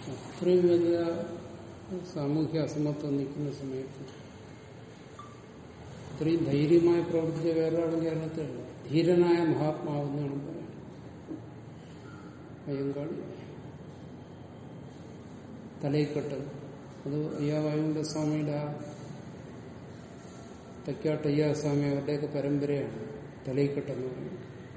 അത്രയും വലിയ സാമൂഹ്യ അസമത്വം നിൽക്കുന്ന സമയത്ത് ഇത്രയും ധൈര്യമായി പ്രവർത്തിച്ച വേറെ ആളും കേരളത്തിലല്ല ധീരനായ മഹാത്മാവെന്നാണ് പറയാൻ അയ്യങ്കാളി തലയിക്കെട്ട് അത് അയ്യാവായുണ്ട സ്വാമിയുടെ ആ തെക്കാട്ടയ്യ സ്വാമി അവരുടെയൊക്കെ പരമ്പരയാണ് തലയിക്കെട്ടെന്ന് പറയുന്നത്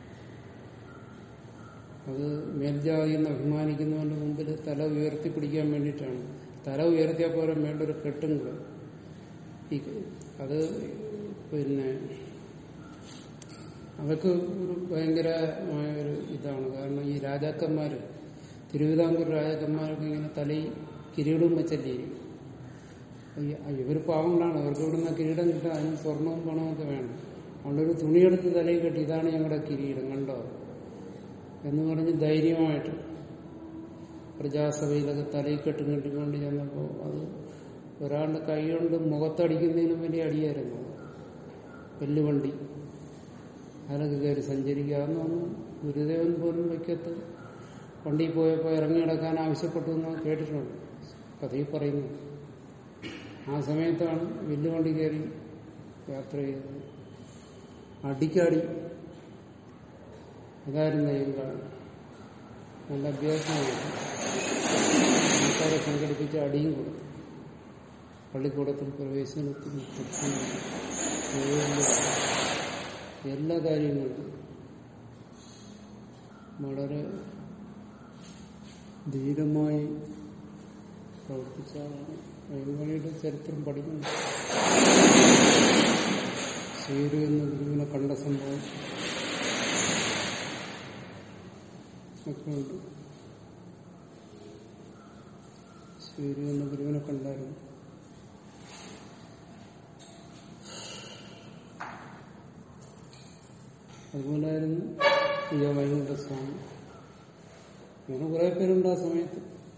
അത് മേൽജാതി എന്ന് അഭിമാനിക്കുന്നവന്റെ മുമ്പിൽ തല ഉയർത്തിപ്പിടിക്കാൻ വേണ്ടിയിട്ടാണ് തല ഉയർത്തിയാൽ പോലും വേണ്ട ഒരു കെട്ടും കൂടെ ഈ അത് പിന്നെ അതൊക്കെ ഒരു ഭയങ്കരമായ ഒരു ഇതാണ് കാരണം ഈ രാജാക്കന്മാര് തിരുവിതാംകൂർ രാജാക്കന്മാരൊക്കെ ഇങ്ങനെ തലയിൽ കിരീടവും വെച്ചല്ലേ ഇവർ പാവങ്ങളാണ് അവർക്ക് ഇവിടുന്ന് കിരീടം കിട്ടാൻ അതിന് സ്വർണവും പണവും ഒക്കെ വേണം അതുകൊണ്ടൊരു തുണിയെടുത്ത് തലയിൽ കെട്ടി ഇതാണ് ഞങ്ങളുടെ കിരീടം കണ്ടോ എന്ന് പറഞ്ഞ് ധൈര്യമായിട്ട് പ്രജാസഭയിലൊക്കെ തലയിൽ കെട്ടും കെട്ടിക്കൊണ്ട് ചെന്നപ്പോൾ അത് ഒരാളുടെ കൈ കൊണ്ട് മുഖത്തടിക്കുന്നതിനും വലിയ അടിയായിരുന്നു വെല്ലുവണ്ടി അതിലൊക്കെ കയറി സഞ്ചരിക്കാമെന്നൊന്നും ഗുരുദേവൻ പോലും വയ്ക്കത്ത് വണ്ടിയിൽ പോയപ്പോൾ ഇറങ്ങി കിടക്കാൻ ആവശ്യപ്പെട്ടു എന്ന് കേട്ടിട്ടുണ്ട് കഥയിൽ പറയുന്നു ആ സമയത്താണ് വെല്ലുവണ്ടി കയറി യാത്ര ചെയ്തത് അടിക്കടി അതായിരുന്നു അയ്യങ്കാളി നല്ല അഭ്യാസമാണ് ആൾക്കാരെ സംഘടിപ്പിച്ച് അടിയും കൊടുത്തു പള്ളിക്കൂടത്തിൽ പ്രവേശനത്തിൽ എല്ലാ കാര്യങ്ങളും വളരെ ധീരമായി പ്രവർത്തിച്ച അയ്യങ്കാളിയുടെ ചരിത്രം പഠിക്കുന്നു സൂര്യ എന്ന ഗുരുവിനെ കണ്ട സംഭവം ഒക്കെ ഉണ്ട് സൂര്യ എന്ന ഗുരുവിനെ കണ്ടായിരുന്നു അതുപോലായിരുന്നു അയ്യോ വൈകുണ്ഠ സ്വാമി അങ്ങനെ കുറെ പേരുണ്ട് ആ സമയത്ത്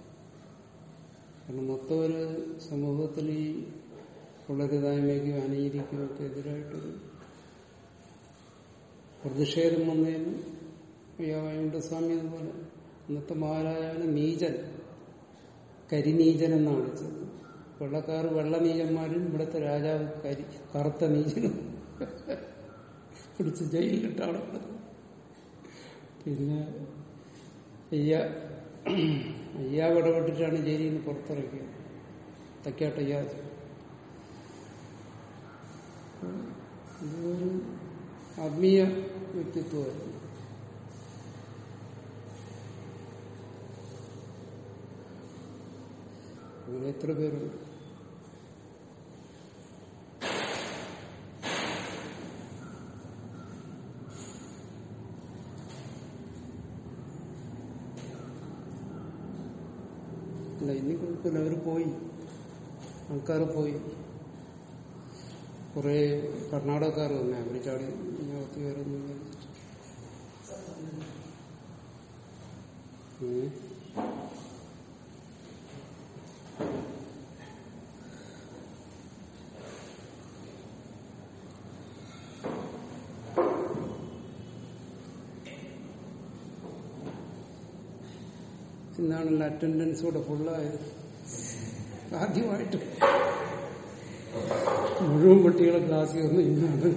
കാരണം മൊത്തം ഒരു സമൂഹത്തിൽ ഈ കൊള്ളരുതായ്മയ്ക്കും അനീതിക്കും ഒക്കെ എതിരായിട്ടൊരു പ്രതിഷേധം വന്നതിന് അയ്യാവയുണ്ട് സ്വാമി അതുപോലെ ഇന്നത്തെ മഹാരാജാവിന് നീചൻ കരിനീചൻ എന്നാണ് വിളിച്ചത് വെള്ളക്കാർ വെള്ളനീചന്മാരും ഇവിടുത്തെ രാജാവ് കരി കറുത്ത നീചനും പിടിച്ച് ജയിലിലിട്ടാണ് പിന്നെ അയ്യ അയ്യാ ഇടപെട്ടിട്ടാണ് ജയിലിൽ നിന്ന് പുറത്തിറക്കിയത് തക്കാട്ടയ്യ ഇതൊരു ആത്മീയ വ്യക്തിത്വമായിരുന്നു അങ്ങനെ എത്ര പേരുണ്ട് അല്ല ഇനി കുഴപ്പമില്ല അവർ പോയി ആൾക്കാർ പോയി കുറെ കർണാടകക്കാർ വന്നേ അവർ ചാടി അകത്ത് കയറുന്നു ഏ ഇന്നാണല്ലോ അറ്റൻഡൻസ് കൂടെ ഫുള്ളായത് ആദ്യമായിട്ട് മുഴുവൻ കുട്ടികളെ ക്ലാസ്സിൽ വന്നു ഇന്നാണ്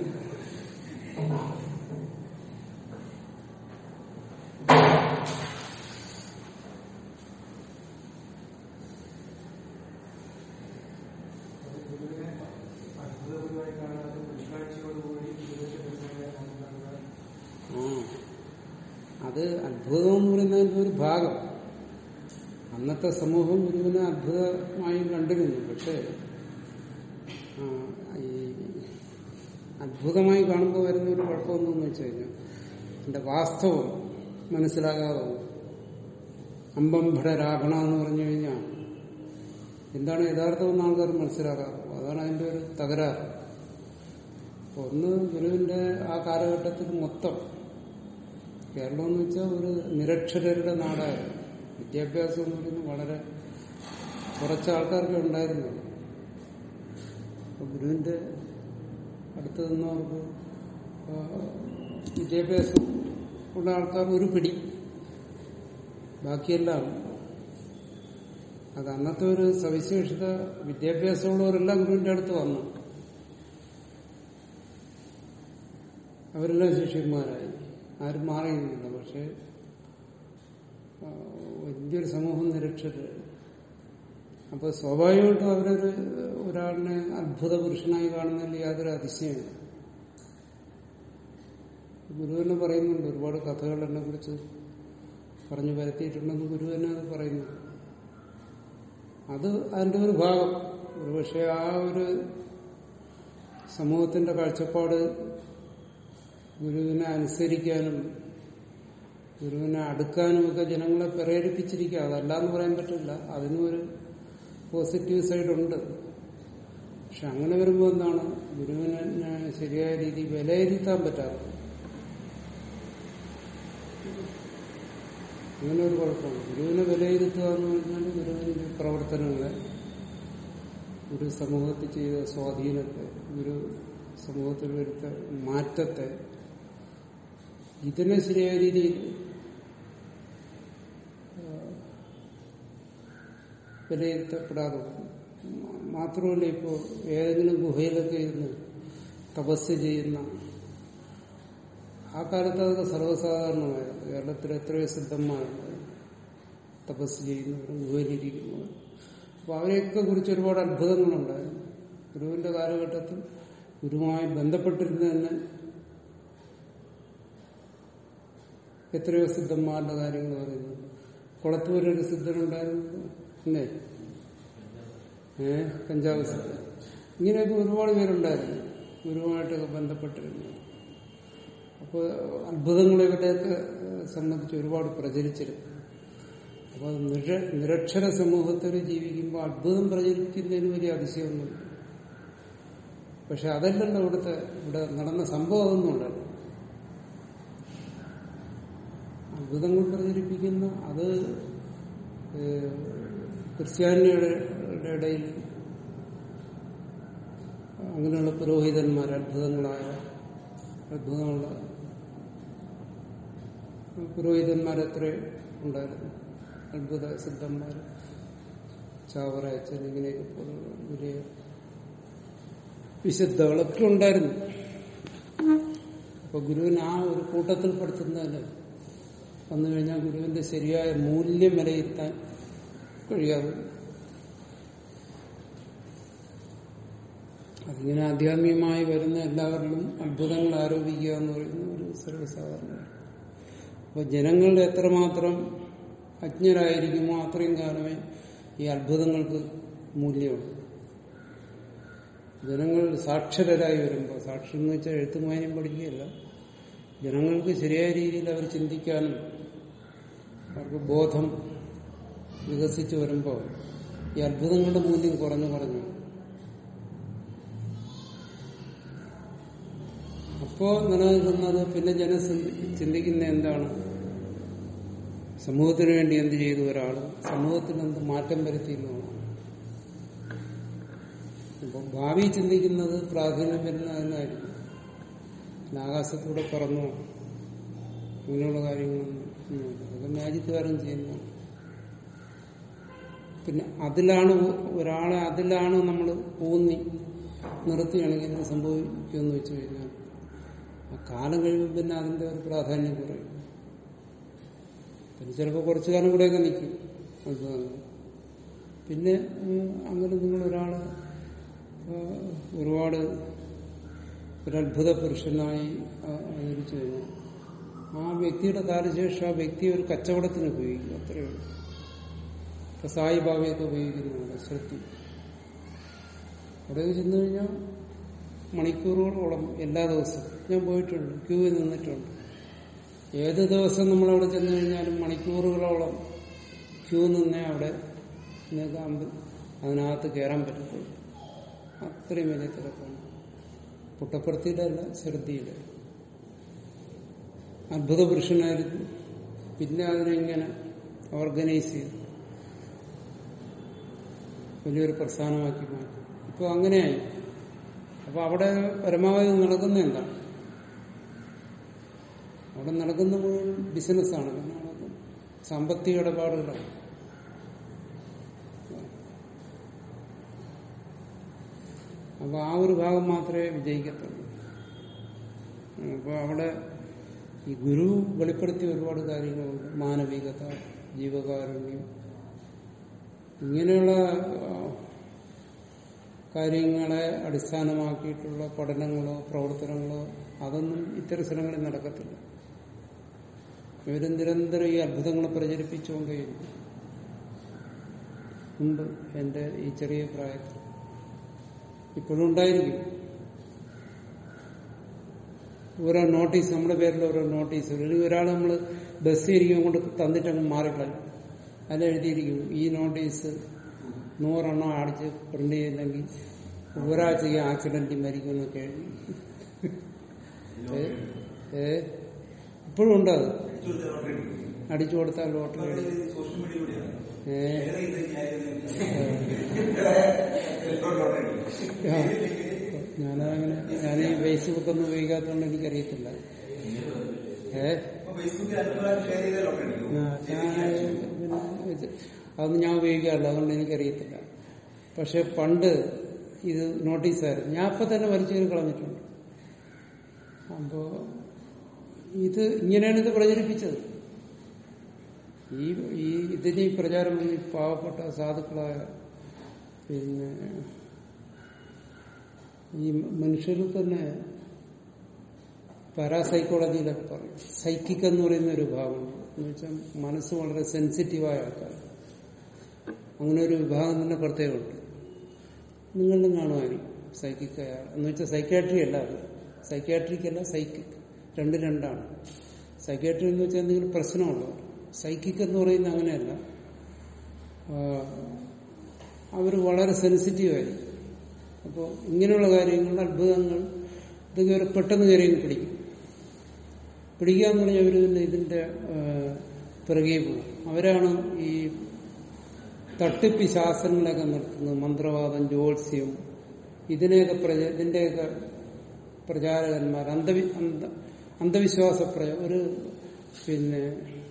ആ. അത് അത്ഭുതം എന്ന് പറയുന്നതിന്റെ ഒരു ഭാഗം അന്നത്തെ സമൂഹം ഗുരുവിനെ അത്ഭുതമായി കണ്ടിരുന്നു പക്ഷേ ആ, ഈ അത്ഭുതമായി കാണുമ്പോൾ വരുന്ന ഒരു കുഴപ്പമൊന്നും വെച്ച് കഴിഞ്ഞാൽ എന്റെ വാസ്തവം മനസ്സിലാകാതെ പോകും. അമ്പംഭട രാവണ എന്ന് പറഞ്ഞു കഴിഞ്ഞാൽ എന്താണ് യഥാർത്ഥം എന്ന് ആൾക്കാർ മനസ്സിലാകാതെ പോകും. അതാണ് അതിന്റെ ഒരു തകരാറ് അപ്പൊ ഒന്ന് ഗുരുവിന്റെ ആ കാലഘട്ടത്തിൽ മൊത്തം കേരളം എന്ന് വെച്ചാൽ ഒരു നിരക്ഷരരുടെ നാടായിരുന്നു വിദ്യാഭ്യാസം എന്ന് പറയുന്നത് വളരെ കുറച്ച് ആൾക്കാർക്ക് ഉണ്ടായിരുന്നു അപ്പൊ ഗുരുവിന്റെ അടുത്ത് നിന്നവർക്ക് ആ, വിദ്യാഭ്യാസം ഉള്ള ആൾക്കാർ ഒരു പിടി ബാക്കിയെല്ലാം അത് അന്നത്തെ ഒരു സവിശേഷത വിദ്യാഭ്യാസമുള്ളവരെല്ലാം ഗുരുവിന്റെ അടുത്ത് വന്നു അവരെല്ലാം ശിഷ്യന്മാരായി ആരും മാറിയുന്നില്ല പക്ഷെ ആ, വലിയൊരു സമൂഹം നിരക്ഷരായി അപ്പൊ സ്വാഭാവികമായിട്ടും അവരൊരു ഒരാളിനെ അത്ഭുത പുരുഷനായി കാണുന്നതിൽ യാതൊരു അതിശയമില്ല ഗുരു തന്നെ പറയുന്നുണ്ട് ഒരുപാട് കഥകൾ എന്നെ കുറിച്ച് പറഞ്ഞു പരത്തിയിട്ടുണ്ടെന്ന് ഗുരു തന്നെ അത് പറയുന്നു അത് അതിന്റെ ഒരു ഭാഗം ഒരുപക്ഷെ ആ ഒരു സമൂഹത്തിന്റെ കാഴ്ചപ്പാട് ഗുരുവിനെ അനുസരിക്കാനും ഗുരുവിനെ അടുക്കാനും ഒക്കെ ജനങ്ങളെ പ്രേരിപ്പിച്ചിരിക്കുക അതല്ല എന്ന് പറയാൻ പറ്റില്ല അതിനും ഒരു പോസിറ്റീവ് സൈഡ് ഉണ്ട് പക്ഷെ അങ്ങനെ വരുമ്പോൾ എന്താണ് ഗുരുവിനെ ശരിയായ രീതിയിൽ വിലയിരുത്താൻ പറ്റാതെ അങ്ങനെ ഒരു കുഴപ്പമാണ് ഗുരുവിനെ വിലയിരുത്തുക എന്ന് പറഞ്ഞാൽ ഗുരുവിന്റെ പ്രവർത്തനങ്ങളെ ഗുരു സമൂഹത്തിൽ ചെയ്ത സ്വാധീനത്തെ ഗുരു സമൂഹത്തിൽ വരുത്ത മാറ്റത്തെ ഇതിനെ ശരിയായ രീതിയിൽ ആ, വിലയിരുത്തപ്പെടാതെ പോകും. മാത്രമല്ല ഇപ്പോൾ ഏതെങ്കിലും ഗുഹയിലൊക്കെ ഇരുന്ന് തപസ് ചെയ്യുന്ന ആ കാലത്ത് അതൊക്കെ സർവ്വസാധാരണമായിരുന്നു കേരളത്തിൽ എത്രയോ സിദ്ധന്മാരുണ്ട് തപസ് ചെയ്യുന്നവരും ഗുഹയിലിരിക്കുന്നവരും അപ്പൊ അവരെയൊക്കെ കുറിച്ച് ഒരുപാട് അത്ഭുതങ്ങളുണ്ടായിരുന്നു ഗുരുവിന്റെ കാലഘട്ടത്തിൽ ഗുരുവുമായി ബന്ധപ്പെട്ടിരുന്ന തന്നെ എത്രയോ സിദ്ധന്മാരുടെ കാര്യങ്ങൾ പറയുന്നു കുളത്തൂരൊരു സിദ്ധനുണ്ടായിരുന്നു അല്ലേ ഏ കഞ്ചാവ് സിദ്ധൻ ഇങ്ങനെയൊക്കെ ഒരുപാട് പേരുണ്ടായിരുന്നു ഗുരുവുമായിട്ടൊക്കെ ബന്ധപ്പെട്ടിരുന്നു അപ്പോൾ അത്ഭുതങ്ങളെ ഇവരെയൊക്കെ സംബന്ധിച്ച് ഒരുപാട് പ്രചരിച്ചിരുന്നു അപ്പോൾ നിര നിരക്ഷര സമൂഹത്തിൽ ജീവിക്കുമ്പോൾ അത്ഭുതം പ്രചരിക്കുന്നതിന് വലിയ അതിശയമൊന്നുമില്ല പക്ഷെ അതല്ലല്ലോ ഇവിടുത്തെ ഇവിടെ നടന്ന സംഭവം അതൊന്നുമല്ലല്ലോ അത്ഭുതങ്ങൾ പ്രചരിപ്പിക്കുന്ന അത് ഏഹ്, ക്രിസ്ത്യാനിയുടെ ഇടയിൽ അങ്ങനെയുള്ള പുരോഹിതന്മാർ അത്ഭുതങ്ങളായ അത്ഭുതമുള്ള പുരോഹിതന്മാരെത്ര ഉണ്ടായിരുന്നു അത്ഭുത സിദ്ധന്മാർ ചാവറയച്ചൻ ഇങ്ങനെയൊക്കെ പോലുള്ള വലിയ വിശുദ്ധകളൊക്കെ ഉണ്ടായിരുന്നു അപ്പൊ ഗുരുവിന് ആ ഒരു കൂട്ടത്തിൽ പെടുത്തുന്നതല്ല വന്നു കഴിഞ്ഞാൽ ഗുരുവിന്റെ ശരിയായ മൂല്യം വിലയിരുത്താൻ കഴിയാതെ അതിങ്ങനെ ആധ്യാത്മികമായി വരുന്ന എല്ലാവരിലും അത്ഭുതങ്ങൾ ആരോപിക്കുക എന്ന് പറയുന്ന ഒരു സർവ്വസാധാരണ അപ്പൊ ജനങ്ങളുടെ എത്രമാത്രം അജ്ഞരായിരിക്കുമോ അത്രയും കാലമേ ഈ അത്ഭുതങ്ങൾക്ക് മൂല്യമുണ്ട് ജനങ്ങൾ സാക്ഷരരായി വരുമ്പോൾ സാക്ഷരം എന്ന് വെച്ചാൽ എഴുത്തും വായനയും പഠിക്കുകയല്ല ജനങ്ങൾക്ക് ശരിയായ രീതിയിൽ അവർ ചിന്തിക്കാനും അവർക്ക് ബോധം വികസിച്ചു വരുമ്പോൾ ഈ അത്ഭുതങ്ങളുടെ മൂല്യം കുറഞ്ഞു കുറഞ്ഞു അപ്പോ നിലനിൽക്കുന്നത് പിന്നെ ജനം ചിന്തിക്കുന്ന എന്താണ് സമൂഹത്തിന് വേണ്ടി എന്ത് ചെയ്തു ഒരാൾ സമൂഹത്തിന് എന്ത് മാറ്റം വരുത്തിയെന്നുള്ളതാണ് അപ്പൊ ഭാവി ചിന്തിക്കുന്നത് പ്രാധാന്യം വരുന്ന അതിനായിരിക്കും പിന്നെ ആകാശത്തൂടെ പറന്നു ഇങ്ങനെയുള്ള കാര്യങ്ങളൊന്നും ഒന്നുമില്ല. അതൊക്കെ രാജ്യത്തുകാരും ചെയ്യുന്നതാണ് പിന്നെ അതിലാണ് ഒരാളെ അതിലാണ് നമ്മൾ ഊന്നി നിർത്തുകയാണെങ്കിൽ എന്ത് സംഭവിക്കുമെന്ന് വെച്ച് കഴിഞ്ഞാൽ ആ കാലം കഴിയുമ്പോൾ പിന്നെ അതിന്റെ ഒരു പ്രാധാന്യം കുറയും പിന്നെ ചിലപ്പോൾ കുറച്ചു കാലം കൂടെയൊക്കെ നിൽക്കും അത്ഭുതങ്ങൾ പിന്നെ ഉം, അങ്ങനെ നിങ്ങൾ ഒരാള് ആ, ഒരുപാട് ഒരത്ഭുത പുരുഷനായി ആ, അവതരിച്ചു കഴിഞ്ഞാൽ ആ വ്യക്തിയുടെ കാലശേഷം ആ വ്യക്തി ഒരു കച്ചവടത്തിന് ഉപയോഗിക്കും അത്രയേ ഉള്ളൂ ഇപ്പൊ സായിബാബയൊക്കെ ഉപയോഗിക്കുന്നുണ്ട് ശ്രദ്ധി അവിടെ ചെന്നു കഴിഞ്ഞാൽ മണിക്കൂറുകളോളം എല്ലാ ദിവസവും ഞാൻ പോയിട്ടുണ്ട് ക്യൂവിൽ നിന്നിട്ടുണ്ട് ഏത് ദിവസം നമ്മളവിടെ ചെന്നു കഴിഞ്ഞാലും മണിക്കൂറുകളോളം ക്യൂ നിന്നേ അവിടെ നിങ്ങൾക്ക് അമ്പ- അതിനകത്ത് കയറാൻ പറ്റത്തുള്ളൂ അത്രയും വലിയ തിരക്കാണ് പുട്ടപ്പുറത്തിയുടെ അല്ല ശ്രദ്ധയില്ല അത്ഭുത പുരുഷനായിരുന്നു പിന്നെ അതിനെങ്ങനെ ഓർഗനൈസ് ചെയ്തു വലിയൊരു പ്രസ്ഥാനമാക്കി മാറ്റി ഇപ്പൊ അങ്ങനെയായി അപ്പൊ അവിടെ പരമാവധി നടക്കുന്ന എന്താണ് അവിടെ നടക്കുന്ന മുഴുവൻ ബിസിനസ്സാണ് പിന്നെ നടക്കുന്നത് സാമ്പത്തിക ഇടപാടുകളാണ് അപ്പൊ ആ ഒരു ഭാഗം മാത്രമേ വിജയിക്കത്തുള്ളൂ അപ്പൊ അവിടെ ഈ ഗുരു വെളിപ്പെടുത്തിയ ഒരുപാട് കാര്യങ്ങളുണ്ട് മാനവികത ജീവകാരുണ്യം ഇങ്ങനെയുള്ള ആ, കാര്യങ്ങളെ അടിസ്ഥാനമാക്കിയിട്ടുള്ള പഠനങ്ങളോ പ്രവർത്തനങ്ങളോ അതൊന്നും ഇത്തരം സ്ഥലങ്ങളിൽ നടക്കത്തില്ല ഇവര് നിരന്തരം ഈ അത്ഭുതങ്ങളെ പ്രചരിപ്പിച്ചുകൊണ്ടേയിരിക്കും മുമ്പ് എന്റെ ഈ ചെറിയ പ്രായത്തിൽ ഇപ്പോഴും ഉണ്ടായിരിക്കും ഓരോ നോട്ടീസ് നമ്മുടെ പേരിൽ ഓരോ നോട്ടീസ് അല്ലെങ്കിൽ ഒരാൾ നമ്മൾ ബസ് ഇരിക്കും കൊണ്ട് തന്നിട്ട് അങ്ങ് മാറിക്കളയും അതിൽ എഴുതിയിരിക്കും ഈ നോട്ടീസ് നൂറെണ്ണം അടിച്ച് പ്രിന്റ് ചെയ്തില്ലെങ്കിൽ ഒരാഴ്ചയ്ക്ക് ആക്സിഡന്റിൽ മരിക്കും എന്നൊക്കെ എഴുതി ഏ? ഏ ഇപ്പോഴും ഉണ്ട് അത് അടിച്ചു കൊടുത്താൽ ലോട്ടറി അടി സോഷ്യൽ മീഡിയയിലൂടെയാണ് ഏ വേറെ ഇത് ആ. ഞാനങ്ങനെ ഞാൻ ഈ ഫേസ്ബുക്ക് ഒന്നും ഉപയോഗിക്കാത്തതുകൊണ്ട് എനിക്കറിയത്തില്ല ഏ ഫേസ്ബുക്കിൽ അഭിപ്രായം ഷെയർ ചെയ്ത ലോട്ടറി ആ, ഞാൻ പിന്നെ ഇത് അതൊന്നും ഞാൻ ഉപയോഗിക്കാറില്ല അതുകൊണ്ട് എനിക്കറിയത്തില്ല പക്ഷെ പണ്ട് ഇത് നോട്ടീസായിരുന്നു ഞാൻ അപ്പൊ തന്നെ വലിച്ചു കളഞ്ഞിട്ടുണ്ട് അപ്പോ ഇത് ഇങ്ങനെയാണ് ഇത് പ്രചരിപ്പിച്ചത് ഈ ഈ ഇതിന് ഈ പ്രചാരം വന്ന് ഈ പാവപ്പെട്ട സാധുക്കളായ പിന്നെ ഈ മനുഷ്യരിൽ തന്നെ പാരാസൈക്കോളജിയിലൊക്കെ പറയും സൈക്കിക് എന്ന് പറയുന്ന ഒരു ഭാഗമുണ്ട് എന്ന് വെച്ചാൽ മനസ്സ് വളരെ സെൻസിറ്റീവായ ആൾക്കാർ അങ്ങനെ ഒരു വിഭാഗം തന്നെ പ്രത്യേകമുണ്ട് നിങ്ങളിലും കാണുമായിരിക്കും സൈക്കിക് അയാൾ എന്ന് വെച്ചാൽ സൈക്കാട്രി അല്ല അത് സൈക്കാട്രിക് അല്ല സൈക്കിക് രണ്ട് രണ്ടാണ് സൈക്കാട്രി എന്ന് വെച്ചാൽ എന്തെങ്കിലും പ്രശ്നമുള്ളൂ സൈക്കിക് എന്ന് പറയുന്നത് അങ്ങനെയല്ല അവർ വളരെ സെൻസിറ്റീവ് ആയിരിക്കും അപ്പോൾ ഇങ്ങനെയുള്ള കാര്യങ്ങൾ അത്ഭുതങ്ങൾ ഇതൊക്കെ ഒരു പെട്ടെന്ന് കയറിയും പിടിക്കും പിടിക്കുക എന്ന് പറഞ്ഞാൽ അവർ പിന്നെ ഇതിന്റെ ആ, പിറകെ പോകും അവരാണ് ഈ തട്ടിപ്പി ശാസ്ത്രങ്ങളൊക്കെ നടത്തുന്നത് മന്ത്രവാദം ജ്യോത്സ്യം ഇതിനെയൊക്കെ പ്രച ഇതിന്റെയൊക്കെ പ്രചാരകന്മാർ അന്ധവി അന്ധ അന്ധവിശ്വാസ പ്രച ഒരു പിന്നെ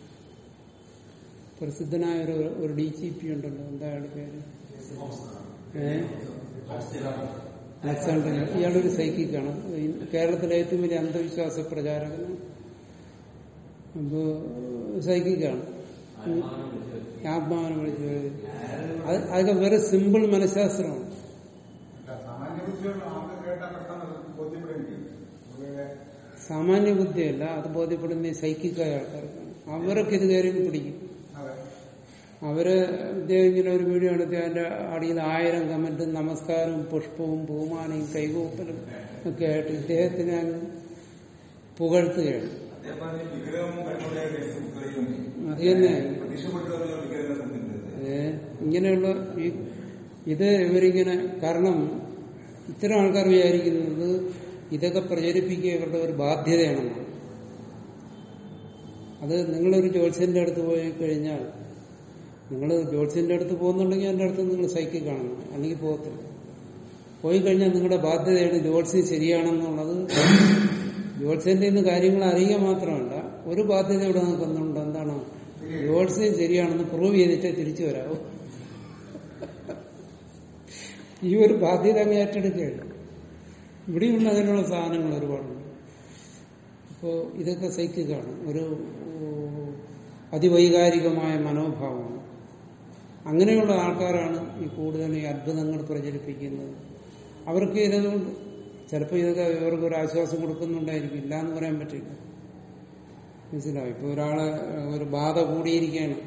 പ്രസിദ്ധനായ ഒരു ഒരു ഡി ജി പി ഉണ്ടല്ലോ എന്താ അയാളുടെ പേര് ഏഹ് അലക്സാണ്ടർ ഇയാളൊരു സൈക്കിക്കാണ് കേരളത്തിലെ ഏറ്റവും വലിയ അന്ധവിശ്വാസ പ്രചാരകനാണ് അപ്പോ സൈക്കിക്കാണ് ആത്മാവിനെ വിളിച്ച് അത് അതൊക്കെ വെറും സിമ്പിൾ മനഃശാസ്ത്രമാണ് സാമാന്യ ബുദ്ധിയുള്ള ആൾക്ക് കേട്ടാൽ പെട്ടെന്ന് ബോധ്യപ്പെടുകയും സാമാന്യ ബുദ്ധിയല്ല അത് ബോധ്യപ്പെടുന്ന ഈ സൈക്കിക്കായ ആൾക്കാർക്കാണ് അവരൊക്കെ ഇത് കയറി പിടിക്കും അതെ അവര് ഇദ്ദേഹം ഇങ്ങനെ ഒരു വീഡിയോ എടുത്ത് അതിന്റെ അടിയിൽ ആയിരം കമന്റും നമസ്കാരവും പുഷ്പവും പൂമാനയും കൈകൂപ്പലും ഒക്കെ ആയിട്ട് ഇദ്ദേഹത്തിനെ അങ്ങ് പുകഴ്ത്തുകയാണ് അദ്ദേഹം പറഞ്ഞ വിഗ്രഹം കണ്ടുകൊണ്ടേ ഫേസ്ബുക്കിലും അത് തന്നെ പ്രതീക്ഷപ്പെട്ടുള്ള വിഗ്രഹം കണ്ടിട്ടുണ്ട് ഏ, ഇങ്ങനെയുള്ള ഈ ഇത് ഇവരിങ്ങനെ കാരണം ഇത്തരം ആൾക്കാർ വിചാരിക്കുന്നത് ഇതൊക്കെ പ്രചരിപ്പിക്കുക ഇവരുടെ ഒരു ബാധ്യതയാണെന്നാണ് അത് നിങ്ങളൊരു ജ്യോത്സ്യന്റെ അടുത്ത് പോയി കഴിഞ്ഞാൽ നിങ്ങൾ ജ്യോത്സ്യന്റെ അടുത്ത് പോകുന്നുണ്ടെങ്കിൽ എൻ്റെ അടുത്ത് നിങ്ങൾ സൈക്കിൾ കാണണം അല്ലെങ്കിൽ പോകത്തില്ല പോയി കഴിഞ്ഞാൽ നിങ്ങളുടെ ബാധ്യതയാണ് ജ്യോത്സ്യം ശരിയാണെന്നുള്ളത് ജ്യോത്സ്യന്റെ ഇന്ന് കാര്യങ്ങൾ അറിയുക മാത്രമല്ല ഒരു ബാധ്യത ഇവിടെ നിൽക്കുന്നുണ്ട് എന്താണ് ജ്യോത്സ്യം ശരിയാണെന്ന് പ്രൂവ് ചെയ്തിട്ടേ തിരിച്ചു വരാവൂ ഈ ഒരു ബാധ്യത അങ്ങ് ഏറ്റെടുക്കുകയാണ് ഇവിടെയുണ്ട് അതിനുള്ള സാധനങ്ങൾ ഒരുപാടുണ്ട് അപ്പോ ഇതൊക്കെ സൈക്കിക്കാണ് ഒരു ഉം, അതിവൈകാരികമായ മനോഭാവമാണ് അങ്ങനെയുള്ള ആൾക്കാരാണ് ഈ കൂടുതൽ ഈ അത്ഭുതങ്ങൾ പ്രചരിപ്പിക്കുന്നത് അവർക്ക് ഇതുകൊണ്ട് ചിലപ്പോൾ ഇതൊക്കെ ഇവർക്ക് ഒരു ആശ്വാസം കൊടുക്കുന്നുണ്ടായിരിക്കും ഇല്ല എന്ന് പറയാൻ പറ്റില്ല മനസ്സിലാവും ഇപ്പൊ ഒരാളെ ഏഹ്, ഒരു ബാധ കൂടിയിരിക്കുകയാണ്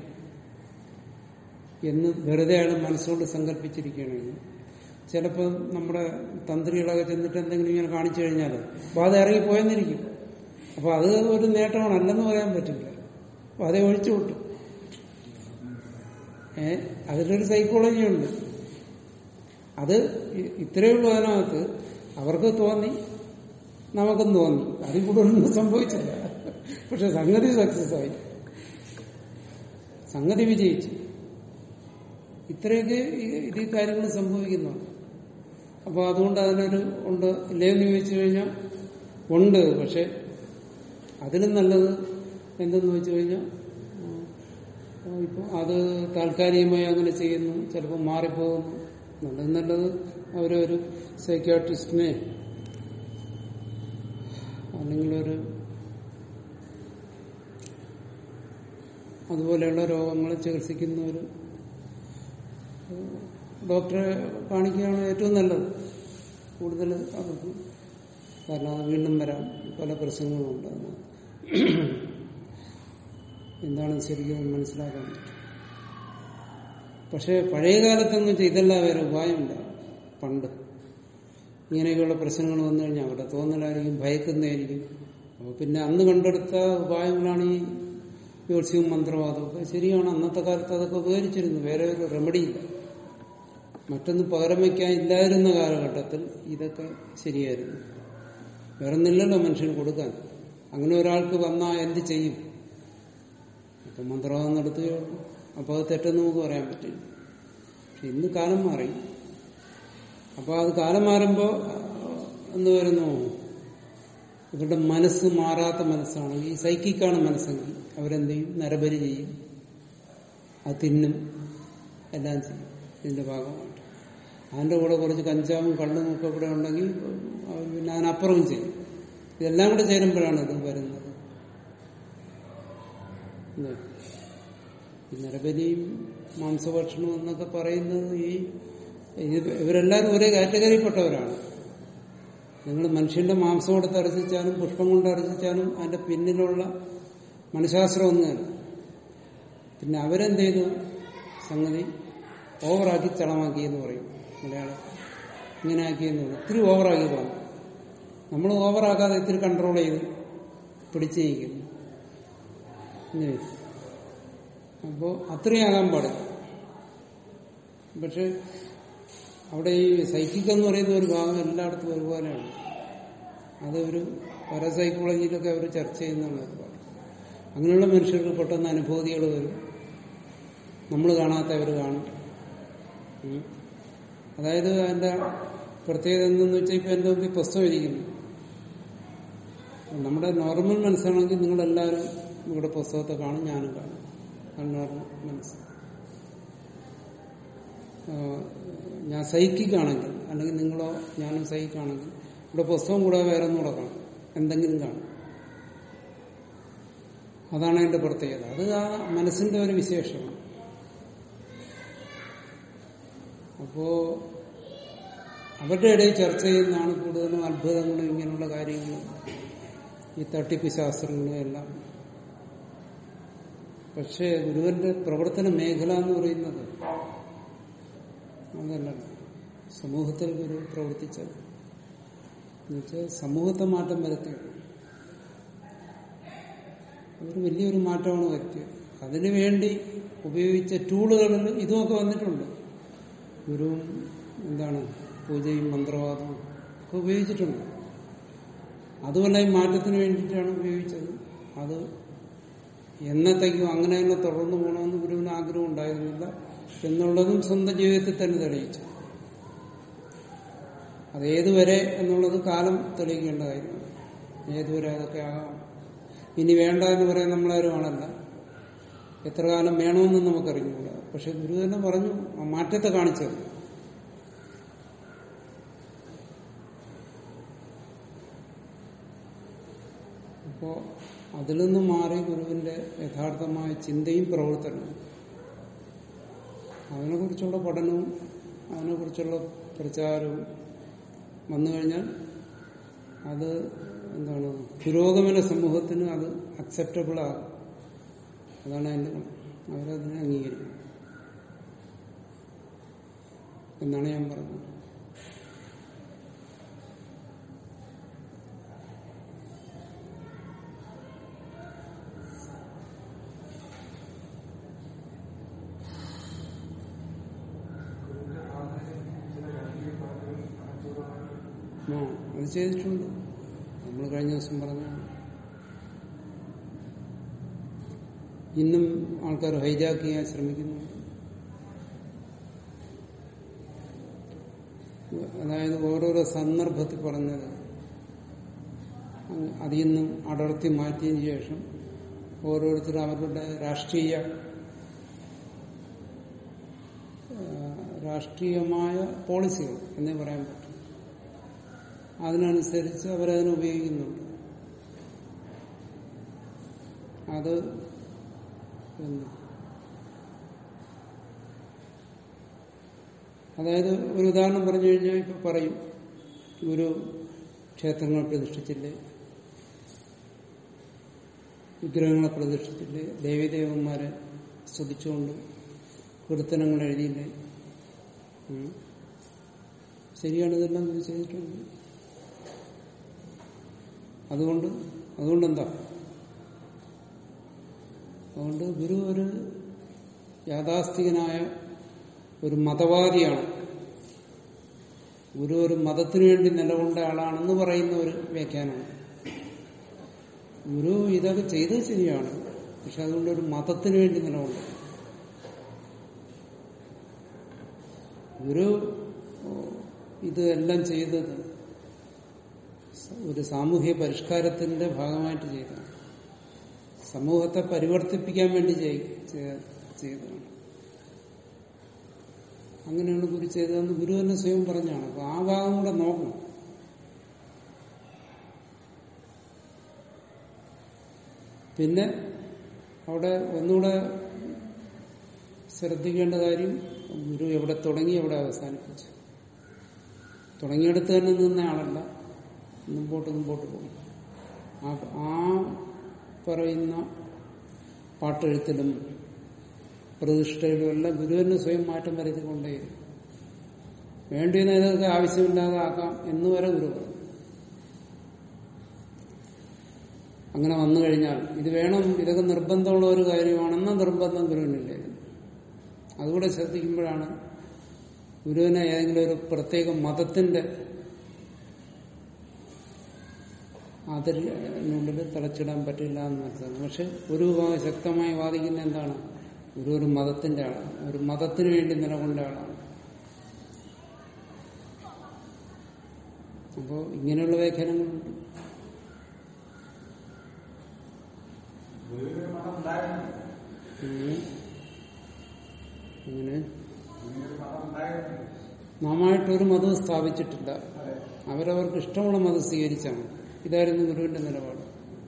എന്ന് വെറുതെ അയാൾ മനസ്സുകൊണ്ട് സങ്കല്പിച്ചിരിക്കുകയാണെങ്കിൽ ചിലപ്പോൾ നമ്മുടെ തന്ത്രികളൊക്കെ ചെന്നിട്ട് എന്തെങ്കിലും ഇങ്ങനെ കാണിച്ചു കഴിഞ്ഞാൽ ബാധ ഇറങ്ങിപ്പോയെന്നിരിക്കും അപ്പൊ അത് ഒരു നേട്ടമാണ് അല്ലെന്ന് പറയാൻ പറ്റില്ല അപ്പൊ അതേ ഒഴിച്ചു വിട്ടു ഏ അതിലൊരു സൈക്കോളജി ഉണ്ട് അത് ഇ- ഇത്രയേ ഉള്ളൂ അതിനകത്ത് അവർക്ക് തോന്നി നമുക്കും തോന്നി അതിൽ കൂടുതലൊന്നും സംഭവിച്ചില്ല പക്ഷെ സംഗതി സക്സസ് ആയി സംഗതി വിജയിച്ചു ഇത്രയൊക്കെ ഈ- ഇത് ഈ കാര്യങ്ങൾ സംഭവിക്കുന്നുണ്ട് അപ്പോൾ അതുകൊണ്ട് അതിനൊരു ഉണ്ട് ഇല്ലേന്ന് ചോദിച്ചു കഴിഞ്ഞാൽ ഉണ്ട് പക്ഷെ അതിലും നല്ലത് എന്തെന്ന് വെച്ച് കഴിഞ്ഞാൽ ഇപ്പോൾ അത് താൽക്കാലികമായി അങ്ങനെ ചെയ്യുന്നു ചിലപ്പോൾ മാറിപ്പോകുന്നു നല്ലത് നല്ലത് അവരൊരു സൈക്യാട്രിസ്റ്റിനെ അല്ലെങ്കിൽ ഒരു അതുപോലെയുള്ള രോഗങ്ങളെ ചികിത്സിക്കുന്ന ഒരു ഡോക്ടറെ കാണിക്കുകയാണ് ഏറ്റവും നല്ലത് കൂടുതൽ അവർക്ക് കാരണം അത് വീണ്ടും വരാം പല പ്രശ്നങ്ങളുണ്ട് അതിനകത്ത്. എന്താണ് ശരിക്കും മനസ്സിലാക്കാൻ പറ്റും പക്ഷെ പഴയ കാലത്തെന്ന് വെച്ചാൽ ഇതെല്ലാം വേറെ ഉപായമില്ല പണ്ട് ഇങ്ങനെയൊക്കെയുള്ള പ്രശ്നങ്ങൾ വന്നു കഴിഞ്ഞാൽ അവരുടെ തോന്നലായിരിക്കും ഭയക്കുന്നതായിരിക്കും അപ്പൊ പിന്നെ അന്ന് കണ്ടെടുത്ത ഉപായങ്ങളാണ് ഈ ജ്യോത്സ്യവും മന്ത്രവാദവും ഒക്കെ ശരിയാണ് അന്നത്തെ കാലത്ത് അതൊക്കെ ഉപകരിച്ചിരുന്നു വേറെ ഒരു റെമഡിയില്ല മറ്റൊന്ന് പകരം വയ്ക്കാൻ ഇല്ലാതിരുന്ന കാലഘട്ടത്തിൽ ഇതൊക്കെ ശരിയായിരുന്നു വേറെ ഒന്നില്ലല്ലോ മനുഷ്യന് കൊടുക്കാൻ അങ്ങനെ ഒരാൾക്ക് വന്നാൽ എന്ത് ചെയ്യും അപ്പൊ മന്ത്രവാദം നടത്തുകയുള്ളൂ അപ്പൊ അത് തെറ്റെന്ന് നമുക്ക് പറയാൻ പറ്റില്ല പക്ഷെ ഇന്ന് കാലം മാറി അപ്പൊ അത് കാലം മാറുമ്പോ എന്ത് വരുന്നു ഇവരുടെ മനസ്സ് മാറാത്ത മനസ്സാണെങ്കിൽ ഈ സൈക്കിക്കാണ് മനസ്സെങ്കിൽ അവരെന്ത് ചെയ്യും നരബലി ചെയ്യും അത് തിന്നും എല്ലാം ചെയ്യും ഇതിന്റെ ഭാഗമായിട്ട് അതിന്റെ കൂടെ കുറച്ച് കഞ്ചാവും കള്ളും ഒക്കെ ഇവിടെ ഉണ്ടെങ്കിൽ അവർ പിന്നെ അതിനപ്പുറവും ചെയ്യും ഇതെല്ലാം കൂടെ ചേരുമ്പോഴാണ് ഇത് വരുന്നത് എന്താ? ഈ നരബലിയും മാംസഭക്ഷണവും എന്നൊക്കെ പറയുന്നത് ഈ ഇത് ഇവരെല്ലാവരും ഒരേ കാറ്റഗറിയിൽപ്പെട്ടവരാണ് നിങ്ങൾ മനുഷ്യന്റെ മാംസം കൊടുത്ത് അർജിച്ചാലും പുഷ്പം കൊണ്ട് അർജിച്ചാലും അതിന്റെ പിന്നിലുള്ള മനഃശാസ്ത്രം ഒന്നുമല്ല പിന്നെ അവരെന്ത് ചെയ്തു സംഗതി ഓവറാക്കി ചളമാക്കി എന്ന് പറയും മലയാളം ഇങ്ങനെ ആക്കിയെന്ന് പറയും ഇത്തിരി ഓവറാക്കി പറഞ്ഞു നമ്മൾ ഓവറാക്കാതെ ഇത്തിരി കൺട്രോൾ ചെയ്ത് പിടിച്ചു നീക്കുന്നു ഇല്ലേ? അപ്പോ അത്രയും ആകാൻ പാടില്ല പക്ഷെ അവിടെ ഈ സൈക്കിക് എന്ന് പറയുന്ന ഒരു ഭാഗം എല്ലായിടത്തും ഒരുപോലെയാണ് അത് ഒരു പാരസൈക്കോളജിയിലൊക്കെ അവർ ചർച്ച ചെയ്യുന്നതാണ് ഒരുപാട് അങ്ങനെയുള്ള മനുഷ്യർക്ക് പെട്ടെന്ന് അനുഭൂതികൾ വരും നമ്മൾ കാണാത്തവർ കാണും ഉം. അതായത് അതിന്റെ പ്രത്യേകത എന്തെന്ന് വെച്ചാൽ ഇപ്പൊ എന്റെ മുമ്പിൽ പുസ്തകം ഇരിക്കുന്നു നമ്മുടെ നോർമൽ മനസ്സാണെങ്കിൽ നിങ്ങളെല്ലാവരും നിങ്ങളുടെ പുസ്തകത്തെ കാണും ഞാനും കാണും അത് നോർമൽ മനസ്സ് ആ, ഞാൻ സൈക്കിക്കാണെങ്കിൽ അല്ലെങ്കിൽ നിങ്ങളോ ഞാനും സൈക്കാണെങ്കിൽ ഇവിടെ പുസ്തകം കൂടെ വേറെ ഒന്നും കൂടെ കാണും എന്തെങ്കിലും കാണും അതാണ് അതിന്റെ പ്രത്യേകത അത് ആ മനസ്സിന്റെ ഒരു വിശേഷമാണ് അപ്പോ അവരുടെ ഇടയിൽ ചർച്ച ചെയ്യുന്നതാണ് കൂടുതലും അത്ഭുതങ്ങളും ഇങ്ങനെയുള്ള കാര്യങ്ങളും ഈ തട്ടിപ്പ് ശാസ്ത്രങ്ങളും എല്ലാം പക്ഷേ ഗുരുവിന്റെ പ്രവർത്തന മേഖല എന്ന് പറയുന്നത് അതല്ല സമൂഹത്തിൽ ഗുരു പ്രവർത്തിച്ചത് എന്നുവെച്ചാൽ സമൂഹത്തെ മാറ്റം വരുത്തുക അതൊരു വലിയൊരു മാറ്റമാണ് വരുത്തിയത് അതിനുവേണ്ടി ഉപയോഗിച്ച ടൂളുകളിൽ ഇതുമൊക്കെ വന്നിട്ടുണ്ട് ഗുരുവും എന്താണ് പൂജയും മന്ത്രവാദവും ഒക്കെ ഉപയോഗിച്ചിട്ടുണ്ട് അതുമല്ല ഈ മാറ്റത്തിന് വേണ്ടിയിട്ടാണ് ഉപയോഗിച്ചത് അത് എന്നത്തേക്കും അങ്ങനെ തന്നെ തുടർന്നു പോകണമെന്ന് ഗുരുവിന് ആഗ്രഹം ഉണ്ടായിരുന്നില്ല എന്നുള്ളതും സ്വന്തം ജീവിതത്തിൽ തന്നെ തെളിയിച്ചു അത് ഏതുവരെ എന്നുള്ളത് കാലം തെളിയിക്കേണ്ട കാര്യമാണ് ഏതുവരെ അതൊക്കെ ആകാം ഇനി വേണ്ട എന്ന് പറയാൻ നമ്മളാരും ആളല്ല എത്ര കാലം വേണമെന്ന് നമുക്കറിഞ്ഞൂടാ പക്ഷെ ഗുരു തന്നെ പറഞ്ഞു ആ മാറ്റത്തെ കാണിച്ചത് അപ്പോ അതിൽ നിന്ന് മാറി ഗുരുവിന്റെ യഥാർത്ഥമായ ചിന്തയും പ്രവർത്തനവും അതിനെക്കുറിച്ചുള്ള പഠനവും അതിനെക്കുറിച്ചുള്ള പ്രചാരവും വന്നു കഴിഞ്ഞാൽ അത് എന്താണ് പുരോഗമന സമൂഹത്തിന് അത് അക്സെപ്റ്റബിൾ ആകും അതാണ് അതിന്റെ ഗുണം അവരതിനെ അംഗീകരിക്കും എന്നാണ് ഞാൻ പറഞ്ഞത് ആ അത് ചെയ്തിട്ടുണ്ട് നമ്മൾ കഴിഞ്ഞ ദിവസം പറഞ്ഞ ഇന്നും ആൾക്കാർ ഹൈജാക്ക് ചെയ്യാൻ ശ്രമിക്കുന്നു അതായത് ഓരോരോ സന്ദർഭത്തിൽ പറഞ്ഞത് അതിൽ നിന്നും അടർത്തി മാറ്റിയതിന് ശേഷം ഓരോരുത്തരും അവരുടെ രാഷ്ട്രീയ ആ, രാഷ്ട്രീയമായ പോളിസികൾ എന്നേ പറയാൻ പറ്റും അതിനനുസരിച്ച് അവരതിനെ ഉപയോഗിക്കുന്നുണ്ട് അത് പിന്നെ അതായത് ഒരു ഉദാഹരണം പറഞ്ഞു കഴിഞ്ഞാൽ ഇപ്പൊ പറയും ഗുരു ക്ഷേത്രങ്ങൾ പ്രതിഷ്ഠിച്ചില്ലേ വിഗ്രഹങ്ങളെ പ്രതിഷ്ഠിച്ചില്ലേ ദേവീദേവന്മാരെ സ്തുതിച്ചുകൊണ്ട് കീർത്തനങ്ങൾ എഴുതിയില്ലേ ഉം. ശരിയാണ് ഇതെല്ലാം ഗുരു ചെയ്തിട്ടുണ്ട് അതുകൊണ്ട് അതുകൊണ്ടെന്താ അതുകൊണ്ട് ഗുരു ഒരു യാഥാസ്ഥികനായ ഒരു മതവാദിയാണ് ഗുരു ഒരു മതത്തിനു വേണ്ടി നിലകൊണ്ട ആളാണെന്ന് പറയുന്ന ഒരു വ്യാഖ്യാനമാണ് ഗുരു ഇതൊക്കെ ചെയ്തത് ശരിയാണ് പക്ഷെ അതുകൊണ്ട് ഒരു മതത്തിനു വേണ്ടി നിലകൊണ്ട ഗുരു ഇത് എല്ലാം ചെയ്തത് ഒരു സാമൂഹ്യ പരിഷ്കാരത്തിന്റെ ഭാഗമായിട്ട് ചെയ്തതാണ് സമൂഹത്തെ പരിവർത്തിപ്പിക്കാൻ വേണ്ടി ചെയ്- ചെയ്ത- ചെയ്തതാണ് അങ്ങനെയാണ് ഗുരു ചെയ്തതെന്ന് ഗുരു തന്നെ സ്വയം പറഞ്ഞാണ് അപ്പൊ ആ ഭാഗം കൂടെ നോക്കണം പിന്നെ അവിടെ ഒന്നുകൂടെ ശ്രദ്ധിക്കേണ്ട കാര്യം ഗുരു എവിടെ തുടങ്ങി എവിടെ അവസാനിപ്പിച്ചു തുടങ്ങിയെടുത്ത് തന്നെ നിന്ന ആളല്ല മുമ്പോട്ട് മുമ്പോട്ട് പോകും ആ ആ പറയുന്ന പാട്ടെഴുത്തിലും പ്രതിഷ്ഠയിലും എല്ലാം ഗുരുവിന് സ്വയം മാറ്റം വരുത്തിക്കൊണ്ടേയിരുന്നു വേണ്ടിയെന്ന് ഇതൊക്കെ ആവശ്യമില്ലാതെ ആക്കാം എന്ന് വരെ ഗുരു പറഞ്ഞു അങ്ങനെ വന്നു കഴിഞ്ഞാൽ ഇത് വേണം ഇതൊക്കെ നിർബന്ധമുള്ള ഒരു കാര്യമാണെന്ന നിർബന്ധം ഗുരുവിനില്ലായിരുന്നു അതുകൂടെ ശ്രദ്ധിക്കുമ്പോഴാണ് ഗുരുവിനെ ഏതെങ്കിലും ഒരു പ്രത്യേക മതത്തിന്റെ അതിനുള്ളിൽ തളച്ചിടാൻ പറ്റില്ല എന്ന് മനസ്സിലാക്കുന്നു പക്ഷെ ഒരു വിഭാഗം ശക്തമായി വാദിക്കുന്ന എന്താണ് ഗുരു ഒരു മതത്തിന്റെ ആളാണ് ഒരു മതത്തിന് വേണ്ടി നിലകൊണ്ട ആളാണ് അപ്പോ ഇങ്ങനെയുള്ള വ്യാഖ്യാനങ്ങളുണ്ട് ഗുരുവിന് മതം ഉണ്ടായിരുന്നു ഉം. അങ്ങനെ ഗുരുവിന് മതം ഉണ്ടായിരുന്നു നാമായിട്ടൊരു മതവും സ്ഥാപിച്ചിട്ടില്ല അതെ അവരവർക്ക് ഇഷ്ടമുള്ള മതം സ്വീകരിച്ചാണ് ഇതായിരുന്നു ഗുരുവിന്റെ നിലപാട്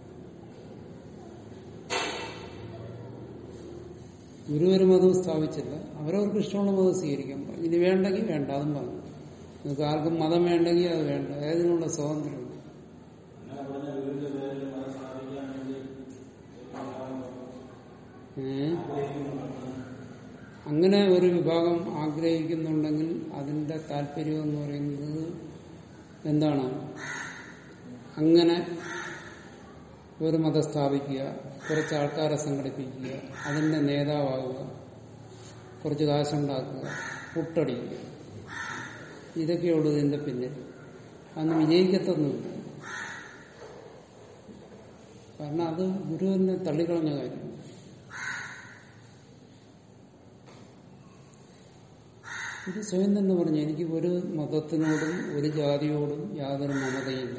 ഗുരു ഒരു മതവും സ്ഥാപിച്ചില്ല അവരവർക്ക് ഇഷ്ടമുള്ള മതം സ്വീകരിക്കാൻ പറഞ്ഞു ഇനി വേണ്ടെങ്കിൽ വേണ്ട അതും പറഞ്ഞു നിങ്ങൾക്ക് ആർക്കും മതം വേണ്ടെങ്കിൽ അത് വേണ്ട ഏതിനുള്ള സ്വാതന്ത്ര്യമുണ്ട് ഏ? അങ്ങനെ ഒരു വിഭാഗം ആഗ്രഹിക്കുന്നുണ്ടെങ്കിൽ അതിന്റെ താല്പര്യം എന്ന് പറയുന്നത് എന്താണ് അങ്ങനെ ഒരു മതം സ്ഥാപിക്കുക കുറച്ച് ആൾക്കാരെ സംഘടിപ്പിക്കുക അതിന്റെ നേതാവാകുക കുറച്ച് കാശുണ്ടാക്കുക പുട്ടടിക്കുക ഇതൊക്കെയുള്ളൂ ഇതിന്റെ പിന്നിൽ അന്ന് വിജയിക്കത്തൊന്നുമില്ല കാരണം അത് ഗുരുവിനെ തള്ളിക്കളഞ്ഞ കാര്യം ഇത് സ്വയം തന്നെ പറഞ്ഞു എനിക്ക് ഒരു മതത്തിനോടും ഒരു ജാതിയോടും യാതൊരു മമതയില്ല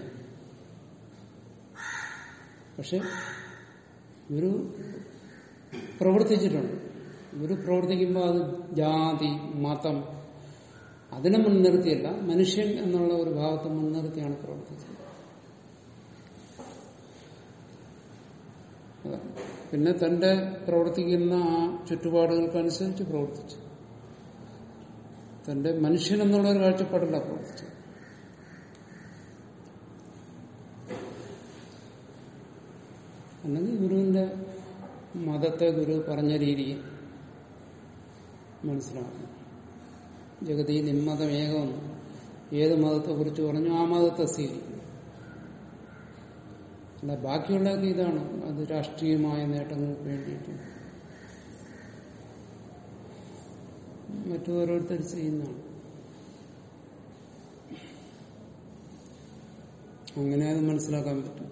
പക്ഷെ ഗുരു പ്രവർത്തിച്ചിട്ടുണ്ട് ഗുരു പ്രവർത്തിക്കുമ്പോൾ അത് ജാതി മതം അതിനെ മുൻനിർത്തിയല്ല മനുഷ്യൻ എന്നുള്ള ഒരു ഭാവത്തെ മുൻനിർത്തിയാണ് പ്രവർത്തിച്ചത് അതാണ്. പിന്നെ തന്റെ പ്രവർത്തിക്കുന്ന ആ ചുറ്റുപാടുകൾക്കനുസരിച്ച് പ്രവർത്തിച്ചു തന്റെ മനുഷ്യൻ എന്നുള്ള ഒരു കാഴ്ചപ്പാടില്ല പ്രവർത്തിച്ചത് അല്ലെങ്കിൽ ഗുരുവിന്റെ മതത്തെ ഗുരു പറഞ്ഞ രീതിയിൽ മനസ്സിലാക്കണം ജഗതി നിമ്മതം ഏകമെന്ന് ഏത് മതത്തെ കുറിച്ച് പറഞ്ഞു ആ മതത്തെ സ്വീകരിക്കും അല്ല ബാക്കിയുള്ളതൊക്കെ ഇതാണ് അത് രാഷ്ട്രീയമായ നേട്ടങ്ങൾക്ക് വേണ്ടിയിട്ട് മറ്റു ഓരോരുത്തർ ചെയ്യുന്നതാണ് അങ്ങനെ അത് മനസ്സിലാക്കാൻ പറ്റും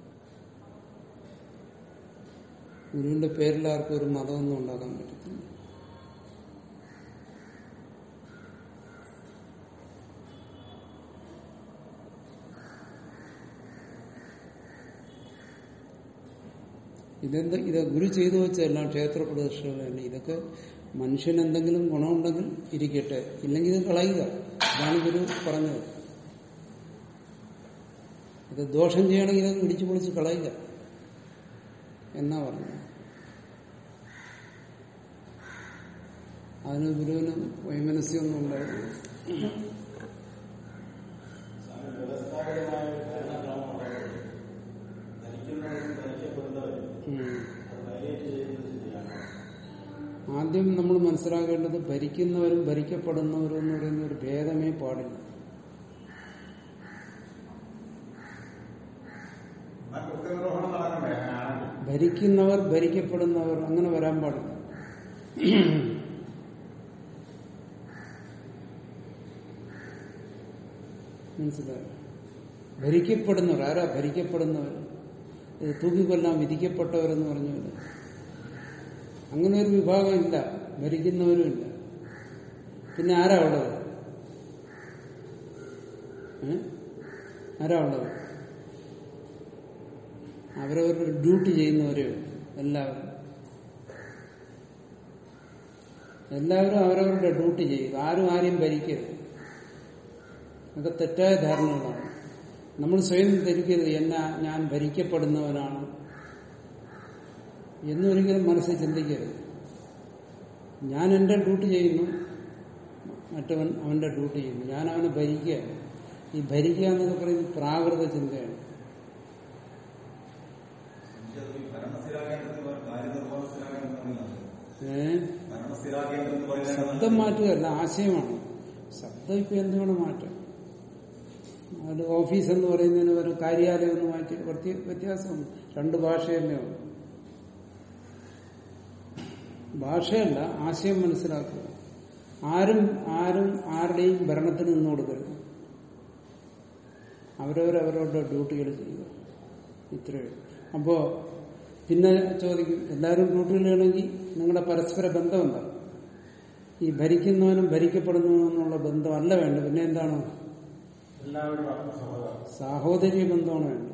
ഗുരുവിന്റെ പേരിൽ ആർക്കും ഒരു മതമൊന്നും ഉണ്ടാക്കാൻ പറ്റത്തില്ല ഇതെന്ത് ഇത് ഗുരു ചെയ്തു വെച്ചതെല്ലാം ക്ഷേത്ര പ്രതിഷ്ഠകൾ തന്നെ ഇതൊക്കെ മനുഷ്യന് എന്തെങ്കിലും ഗുണമുണ്ടെങ്കിൽ ഇരിക്കട്ടെ ഇല്ലെങ്കിൽ ഇത് കളയുക ഇതാണ് ഗുരു പറഞ്ഞത് ഇത് ദോഷം ചെയ്യണമെങ്കിൽ ഇത് ഇടിച്ചു പൊളിച്ച് കളയുക എന്നാ പറഞ്ഞത് അതിന് ഗുരുവിന് വൈമനസ്യമൊന്നും ഉണ്ടായിരുന്നു വ്യവസ്ഥാപരമായ ഒരു ഭരണക്രമമുള്ളത് ഭരിക്കുന്നവരും ഭരിക്കപ്പെടുന്നവരും ഉം. അത് വയലേറ്റ് ചെയ്യുന്നത് ശരിയാണ് ആദ്യം നമ്മൾ മനസ്സിലാക്കേണ്ടത് ഭരിക്കുന്നവരും ഭരിക്കപ്പെടുന്നവരും എന്ന് പറയുന്ന ഒരു ഭേദമേ പാടില്ല എന്നാൽ കൃത്യനിർവഹണം നടക്കണ്ടേ അങ്ങനെയാണെങ്കിൽ ഭരിക്കുന്നവർ ഭരിക്കപ്പെടുന്നവർ അങ്ങനെ വരാൻ പാടില്ല മനസ്സിലായോ ഭരിക്കപ്പെടുന്നവർ ആരാ ഭരിക്കപ്പെടുന്നവർ ഇത് തൂക്കിക്കൊല്ലാൻ വിധിക്കപ്പെട്ടവരെന്ന് പറഞ്ഞവര് അങ്ങനെ ഒരു വിഭാഗം ഇല്ല ഭരിക്കുന്നവരും ഇല്ല പിന്നെ ആരാ ഉള്ളത് ഏ? ആരാ ഉള്ളത് അവരവരുടെ ഡ്യൂട്ടി ചെയ്യുന്നവരേ ഉള്ളൂ. എല്ലാവരും എല്ലാവരും അവരവരുടെ ഡ്യൂട്ടി ചെയ്യുക ആരും ആരെയും ഭരിക്കരുത് അതൊക്കെ തെറ്റായ ധാരണകളാണ് നമ്മൾ സ്വയം ധരിക്കരുത് എന്നാ ഞാൻ ഭരിക്കപ്പെടുന്നവനാണ് എന്നൊരിക്കലും മനസ്സിൽ ചിന്തിക്കരുത് ഞാൻ എന്റെ ഡ്യൂട്ടി ചെയ്യുന്നു മറ്റവൻ അവന്റെ ഡ്യൂട്ടി ചെയ്യുന്നു ഞാൻ അവനെ ഭരിക്കുകയാണ് ഈ ഭരിക്കുക എന്നൊക്കെ പറയുന്നത് പ്രാകൃത ചിന്തയാണ് ഭരണസ്ഥിരാകേന്ദ്രത്തിൽ കാര്യനിർവഹണസ്ഥിരാകേന്ദ്രം തമ്മിലാണ് ഏഹ് ഭരണസ്ഥിരാകേന്ദ്രം എന്ന് ശബ്ദം പറയുന്നത് മാറ്റുകയല്ല ആശയമാണ് ശബ്ദം ഇപ്പൊ എന്ത് വേണം മാറ്റാം അത് ഓഫീസ് എന്ന് പറയുന്നതിന് ഒരു കാര്യാലയം എന്ന് മാറ്റി പ്രത്യേക വ്യത്യാസമുണ്ട് രണ്ട് ഭാഷയല്ലേ ഉള്ളൂ ഭാഷയല്ല ആശയം മനസ്സിലാക്കുക ആരും ആരും ആരുടെയും ഭരണത്തിന് നിന്ന് കൊടുക്കരുത് അവരവരവരുടെ ഡ്യൂട്ടികൾ ചെയ്യുക ഇത്രയേ ഉള്ളൂ. അപ്പോ പിന്നെ ചോദിക്കും എല്ലാവരും ഡ്യൂട്ടികൾ ചെയ്യണമെങ്കിൽ നിങ്ങളുടെ പരസ്പര ബന്ധം എന്താണ് ഈ ഭരിക്കുന്നവനും ഭരിക്കപ്പെടുന്നവനും എന്നുള്ള ബന്ധമല്ല വേണ്ടത് പിന്നെ എന്താണ് എല്ലാവരും ആത്മസഹോദരം സാഹോദര്യ ബന്ധമാണ് വേണ്ടത്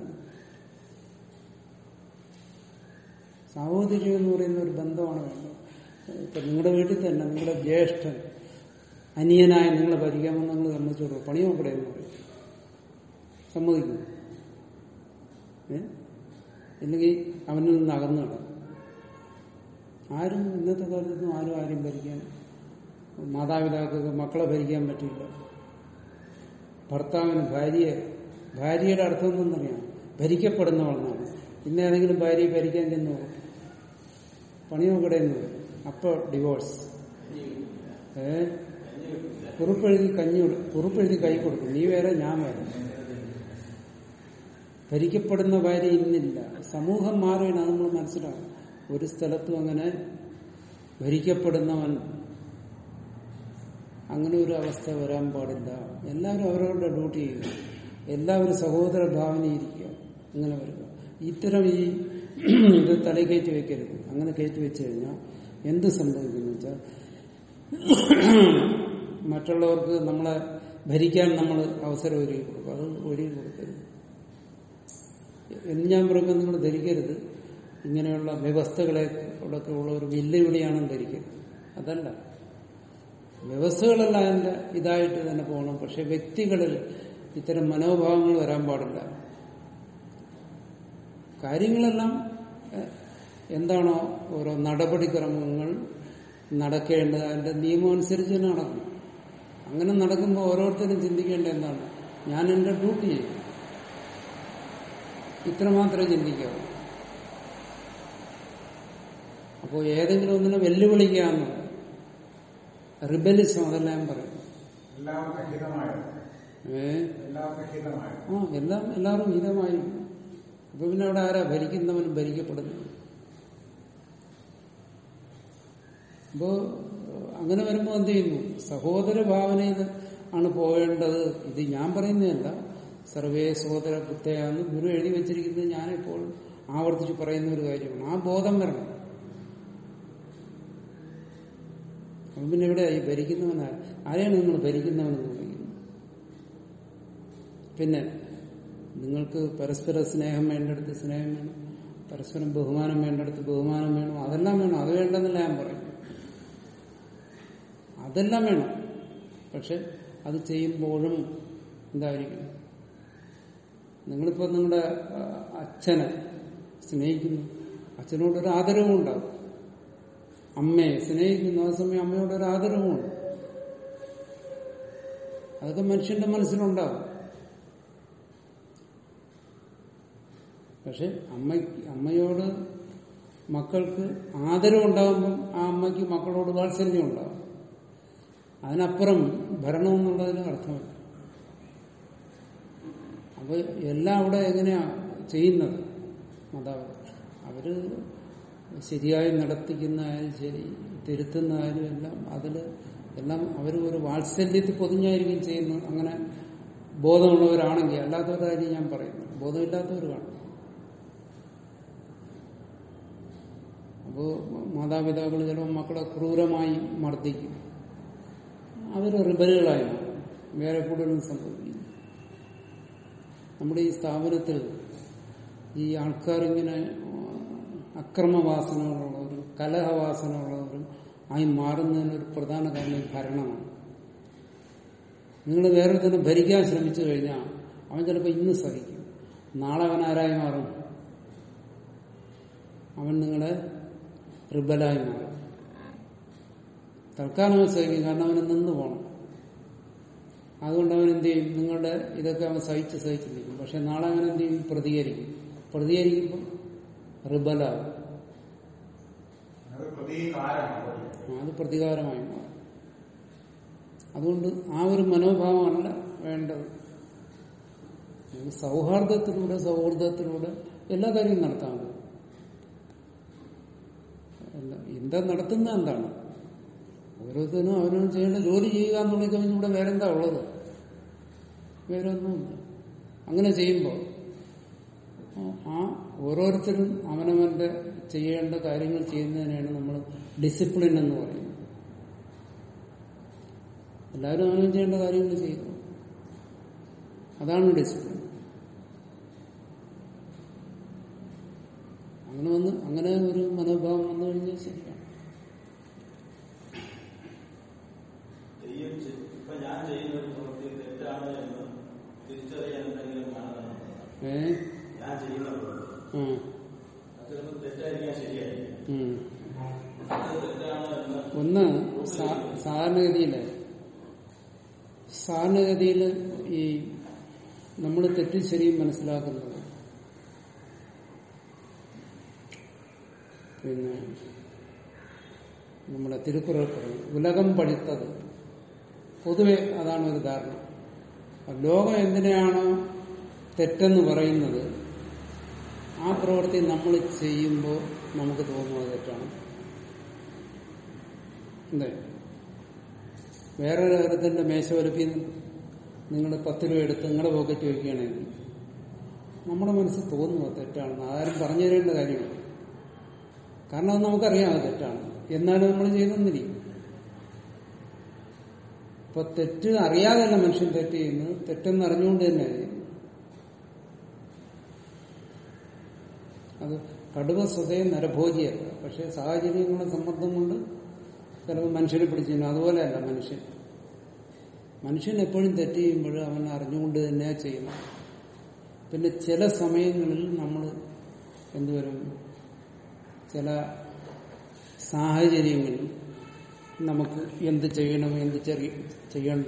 സാഹോദര്യം എന്ന് പറയുന്ന ഒരു ബന്ധമാണ് വേണ്ടത് ഇപ്പൊ നിങ്ങളുടെ വീട്ടിൽ തന്നെ നിങ്ങളുടെ ജ്യേഷ്ഠൻ അനിയനായ നിങ്ങളെ ഭരിക്കാമെന്ന് നിങ്ങൾ സമ്മതിച്ചോളൂ പണി നോക്കടേ എന്ന് പറയും സമ്മതിക്കും ഏ ഇല്ലെങ്കിൽ അവനിൽ നിന്ന് അകന്നു കിടക്കും ആരും ഇന്നത്തെ കാലത്തൊന്നും ആരും ആരും ഭരിക്കാൻ മാതാപിതാക്കൾക്ക് മക്കളെ ഭരിക്കാൻ പറ്റില്ല ഭർത്താവിന് ഭാര്യയെ ഭാര്യയുടെ അർത്ഥം എന്തെന്നറിയാം ഭരിക്കപ്പെടുന്നവളെന്നാണ് ഇന്ന് ഏതെങ്കിലും ഭാര്യയെ ഭരിക്കാൻ ചെന്നു പണി നോക്കടെ എന്ന് പറയും അപ്പൊ ഡിവോഴ്സ് ഏ കുറിപ്പെഴുതി കഞ്ഞി കൊടു- കുറിപ്പെഴുതി കൈ കൊടുക്കും നീ വേറെ ഞാൻ വേറെ ഭരിക്കപ്പെടുന്ന ഭാര്യ ഇന്നില്ല സമൂഹം മാറിയാണ് അത് നമ്മൾ മനസ്സിലാക്കും ഒരു സ്ഥലത്തും അങ്ങനെ ഭരിക്കപ്പെടുന്നവൻ അങ്ങനെ ഒരു അവസ്ഥ വരാൻ പാടില്ല എല്ലാവരും അവരവരുടെ ഡ്യൂട്ടി ചെയ്യുക എല്ലാവരും സഹോദര ഭാവനയിരിക്കുക അങ്ങനെ വരിക ഇത്തരം ഈ ഇത് തലയിൽ കയറ്റി വെക്കരുത് അങ്ങനെ കയറ്റി വെച്ച് കഴിഞ്ഞാൽ എന്ത് സംഭവിക്കുന്നു വെച്ചാൽ മറ്റുള്ളവർക്ക് നമ്മളെ ഭരിക്കാൻ നമ്മൾ അവസരം ഒരുക്കി കൊടുക്കും അത് ഒരുക്കി കൊടുക്കരുത് എന്ന് ഞാൻ പറയുമ്പോൾ നിങ്ങൾ ധരിക്കരുത് ഇങ്ങനെയുള്ള വ്യവസ്ഥകളെ ഒക്കെ ഉള്ള ഒരു വെല്ലുവിളിയാണെന്ന് ധരിക്കരുത് അതല്ല വ്യവസ്ഥകളെല്ലാം അതിന്റെ ഇതായിട്ട് തന്നെ പോകണം പക്ഷെ വ്യക്തികളിൽ ഇത്തരം മനോഭാവങ്ങൾ വരാൻ പാടില്ല കാര്യങ്ങളെല്ലാം എഹ്, എന്താണോ ഓരോ നടപടിക്രമങ്ങൾ നടക്കേണ്ടത് അതിന്റെ നിയമം അനുസരിച്ച് തന്നെ നടക്കണം അങ്ങനെ നടക്കുമ്പോൾ ഓരോരുത്തരും ചിന്തിക്കേണ്ട എന്താണ് ഞാൻ എന്റെ ഡ്യൂട്ടി ചെയ്യും ഇത്ര മാത്രമേ ചിന്തിക്കാവൂ അപ്പോൾ ഏതെങ്കിലും ഒന്നിനെ വെല്ലുവിളിക്കാന്ന് റിബലിസം അതെല്ലാം ഞാൻ പറയും എല്ലാവർക്കും ഹിതമായത് ഏ എല്ലാവർക്കും ഹിതമായത് ആ എല്ലാം എല്ലാവരും ഹിതമായി അപ്പൊ പിന്നെ അവിടെ ആരാ ഭരിക്കുന്നവനും ഭരിക്കപ്പെടുന്നു അപ്പോ അങ്ങനെ വരുമ്പോൾ എന്ത് ചെയ്യുന്നു സഹോദര ഭാവനയിൽ ആണ് പോകേണ്ടത് ഇത് ഞാൻ പറയുന്നതല്ല സർവേ സഹോദര ബുദ്ധയാന്ന് ഗുരു എഴുതി വെച്ചിരിക്കുന്നത് ഞാനിപ്പോൾ ആവർത്തിച്ച് പറയുന്ന ഒരു കാര്യമാണ് ആ ബോധം വരണം അപ്പൊ പിന്നെ ഇവിടെ ഈ ഭരിക്കുന്നവനാ ആരെയാണ് നിങ്ങൾ ഭരിക്കുന്നവനെന്ന് പറയുന്നത് പിന്നെ നിങ്ങൾക്ക് പരസ്പര സ്നേഹം വേണ്ടടുത്ത് സ്നേഹം വേണം പരസ്പരം ബഹുമാനം വേണ്ടടുത്ത് ബഹുമാനം വേണം അതെല്ലാം വേണം അത് വേണ്ടെന്നല്ല ഞാൻ പറയും അതെല്ലാം വേണം പക്ഷെ അത് ചെയ്യുമ്പോഴും എന്തായിരിക്കും നിങ്ങളിപ്പോ നിങ്ങളുടെ ആ, അച്ഛനെ സ്നേഹിക്കുന്നു അച്ഛനോടൊരു ആദരവും ഉണ്ടാവും അമ്മയെ സ്നേഹിക്കുന്നു ആ സമയം അമ്മയോടൊരു ആദരവും ഉണ്ട് അതൊക്കെ മനുഷ്യന്റെ മനസ്സിലുണ്ടാവും പക്ഷെ അമ്മ അമ്മയോട് മക്കൾക്ക് ആദരവ് ഉണ്ടാകുമ്പം ആ അമ്മയ്ക്ക് മക്കളോട് വാത്സല്യം ഉണ്ടാവും അതിനപ്പുറം ഭരണം എന്നുള്ളതിന് അർത്ഥമില്ല അപ്പൊ എല്ലാം അവിടെ എങ്ങനെയാ ചെയ്യുന്നത് മാതാപിതാക്കൾ അവര് ശരിയായി നടത്തിക്കുന്നതായാലും ശരി തിരുത്തുന്നതായാലും എല്ലാം അതിൽ എല്ലാം അവർ ഒരു വാത്സല്യത്തിൽ പൊതിഞ്ഞായിരിക്കും ചെയ്യുന്നത് അങ്ങനെ ബോധമുള്ളവരാണെങ്കിൽ അല്ലാത്തവരുടെ കാര്യം ഞാൻ പറയുന്നു ബോധമില്ലാത്തവർ കാണും അപ്പോൾ മാതാപിതാക്കൾ ചിലപ്പോൾ മക്കളെ ക്രൂരമായി മർദ്ദിക്കും അവർ റിബലുകളായി മാറും വേറെ കൂടുതലും സംഭവിക്കും നമ്മുടെ ഈ സ്ഥാപനത്തിൽ ഈ ആൾക്കാരിങ്ങനെ അക്രമവാസനകളുള്ളവരും കലഹവാസനയുള്ളവരും ആയി മാറുന്നതിനൊരു പ്രധാന കാരണം ഈ ഭരണമാണ് നിങ്ങൾ വേറെ തന്നെ ഭരിക്കാൻ ശ്രമിച്ചു കഴിഞ്ഞാൽ അവൻ ചിലപ്പോൾ ഇന്ന് സഹിക്കും നാളെ അവൻ ആരായി മാറും അവൻ നിങ്ങളെ റിബലായി മാറും തൽക്കാലം അവൻ സഹിക്കും കാരണം അവന് നിന്ന് പോകണം അതുകൊണ്ട് അവൻ എന്ത് ചെയ്യും നിങ്ങളുടെ ഇതൊക്കെ അവൻ സഹിച്ച് സഹിച്ചിരിക്കും പക്ഷെ നാളെ അവൻ എന്ത് ചെയ്യും പ്രതികരിക്കും പ്രതികരിക്കുമ്പോൾ റിബലാവും അത് പ്രതികാരമാണ് അത് പ്രതികാരമായി മാറും അതുകൊണ്ട് ആ ഒരു മനോഭാവമല്ല വേണ്ടത് നമുക്ക് സൗഹാർദ്ദത്തിലൂടെ സൗഹൃദത്തിലൂടെ എല്ലാ കാര്യവും നടത്താൻ പറ്റും അല്ല, എന്താ നടത്തുന്നത് എന്താണ് ഓരോരുത്തരും അവനവൻ ചെയ്യേണ്ട ജോലി ചെയ്യുക എന്നുള്ള കഴിഞ്ഞ് ഇവിടെ വേറെന്താ ഉള്ളത് വേറെ ഒന്നുമില്ല അങ്ങനെ ചെയ്യുമ്പോൾ ആ ഓരോരുത്തരും അവനവന്റെ ചെയ്യേണ്ട കാര്യങ്ങൾ ചെയ്യുന്നതിനാണ് നമ്മൾ ഡിസിപ്ലിൻ എന്ന് പറയുന്നത് എല്ലാവരും അവനവൻ ചെയ്യേണ്ട കാര്യങ്ങൾ ചെയ്യുന്നു അതാണ് ഡിസിപ്ലിൻ അങ്ങനെ വന്ന് അങ്ങനെ ഒരു മനോഭാവം വന്നു കഴിഞ്ഞാൽ ശരിയാണ് തെയ്യം ചെ- ഇപ്പൊ ഞാൻ ചെയ്യുന്ന ഒരു പ്രവൃത്തി തെറ്റാണ് എന്ന് തിരിച്ചറിയാൻ എന്തെങ്കിലും മാനദണ്ഡം ഏ ഞാൻ ചെയ്യുന്ന പ്രവൃത്തി ആ അത് ചിലപ്പോൾ തെറ്റായിരിക്കാൻ ശരിയായിരിക്കും ഉം. അത് തെറ്റാണ് എന്ന് ഒന്ന് സാ- സാധാരണഗതിയില് സാധാരണഗതിയിൽ ഈ നമ്മൾ തെറ്റും ശരിയും മനസ്സിലാക്കുന്നത് പിന്നെ നമ്മുടെ തിരുക്കുറൾ പറയും ഉലകം പഠിത്തത് പൊതുവെ അതാണ് ഒരു ധാരണ ലോകം എന്തിനാണോ തെറ്റെന്ന് പറയുന്നത് ആ പ്രവൃത്തി നമ്മൾ ചെയ്യുമ്പോൾ നമുക്ക് തോന്നുന്നത് തെറ്റാണ് അല്ലേ വേറെ കാര്യത്തിന്റെ മേശ വലുപ്പി നിങ്ങൾ പത്ത് രൂപ എടുത്ത് നിങ്ങളുടെ പോക്കറ്റ് വയ്ക്കുകയാണെങ്കിൽ നമ്മുടെ മനസ്സിൽ തോന്നുക തെറ്റാണെന്ന് ആരും പറഞ്ഞു തരേണ്ട കാര്യമില്ല കാരണം അത് നമുക്കറിയാം അത് തെറ്റാണ് എന്നാലും നമ്മൾ ചെയ്തെന്നിരിക്കും ഇപ്പൊ തെറ്റ് അറിയാതല്ല മനുഷ്യൻ തെറ്റ് ചെയ്യുന്നത് തെറ്റെന്ന് അറിഞ്ഞുകൊണ്ട് തന്നെ ചെയ്യുന്നത് അത് കടുവ സ്വതയം നരഭോജിയല്ല പക്ഷെ സാഹചര്യങ്ങളുടെ സമ്മർദ്ദം കൊണ്ട് ചിലപ്പോൾ മനുഷ്യനെ പിടിച്ചു അതുപോലെയല്ല മനുഷ്യൻ മനുഷ്യൻ എപ്പോഴും തെറ്റ് ചെയ്യുമ്പോൾ അവൻ അറിഞ്ഞുകൊണ്ട് തന്നെ ചെയ്യുന്നു പിന്നെ ചില സമയങ്ങളിൽ നമ്മൾ എന്തുവരും ചില സാഹചര്യങ്ങളിൽ നമുക്ക് എന്ത് ചെയ്യണം എന്ത് ചെറിയ ചെയ്യണ്ട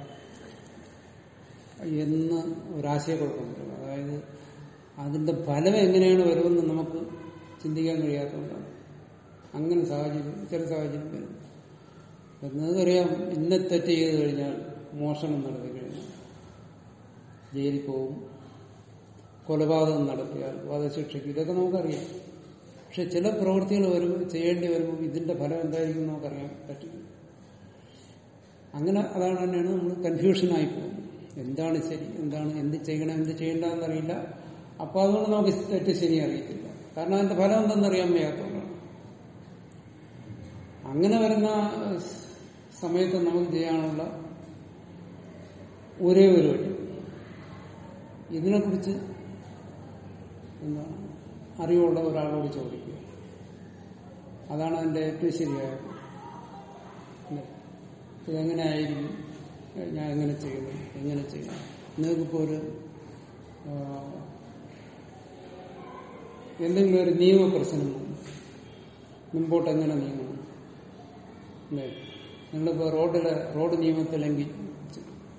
എന്ന് ഒരാശയക്കുഴപ്പം വരും അതായത് അതിന്റെ ഫലം എങ്ങനെയാണ് വരുമെന്ന് നമുക്ക് ചിന്തിക്കാൻ കഴിയാത്തതുകൊണ്ടാണ് അങ്ങനെ സാഹചര്യം ചില സാഹചര്യം വരും എന്നതറിയാം ഇന്ന തെറ്റ് ചെയ്ത് കഴിഞ്ഞാൽ മോഷണം നടത്തി കഴിഞ്ഞാൽ ജയിലിൽ പോവും കൊലപാതകം നടത്തിയാൽ വധശിക്ഷയ്ക്ക് ഇതൊക്കെ നമുക്കറിയാം പക്ഷെ ചില പ്രവൃത്തികൾ വരുമ്പോൾ ചെയ്യേണ്ടി വരുമ്പോൾ ഇതിന്റെ ഫലം എന്തായിരിക്കും നമുക്കറിയാൻ പറ്റില്ല അങ്ങനെ അതാണ് തന്നെയാണ് നമ്മൾ കൺഫ്യൂഷനായി പോകുന്നത് എന്താണ് ശരി എന്താണ് എന്ത് ചെയ്യണം എന്ത് ചെയ്യേണ്ടെന്നറിയില്ല അപ്പൊ അതുകൊണ്ട് നമുക്ക് തെറ്റ് ശരി അറിയത്തില്ല കാരണം അതിന്റെ ഫലം എന്തെന്നറിയാൻ വയ്യാത്തതുകൊണ്ടാണ് അങ്ങനെ വരുന്ന സമയത്ത് നമുക്ക് ചെയ്യാനുള്ള ഒരേ ഒരു വഴി ഇതിനെക്കുറിച്ച് എന്താണ് അറിവുള്ള ഒരാളോട് ചോദിക്കുക അതാണ് അതിന്റെ ഏറ്റവും ശരിയായത് അല്ലേ? ഇതെങ്ങനെ ആയിരിക്കും ഞാൻ എങ്ങനെ ചെയ്യുന്നു എങ്ങനെ ചെയ്യണം നിങ്ങൾക്കിപ്പോ ഒരു ആ, എന്തെങ്കിലും ഒരു നിയമപ്രശ്നം വന്നു. മുമ്പോട്ട് എങ്ങനെ നീങ്ങണം അല്ലേ നിങ്ങളിപ്പോ റോഡിലെ റോഡ് നിയമത്തെ ലംഘിച്ചു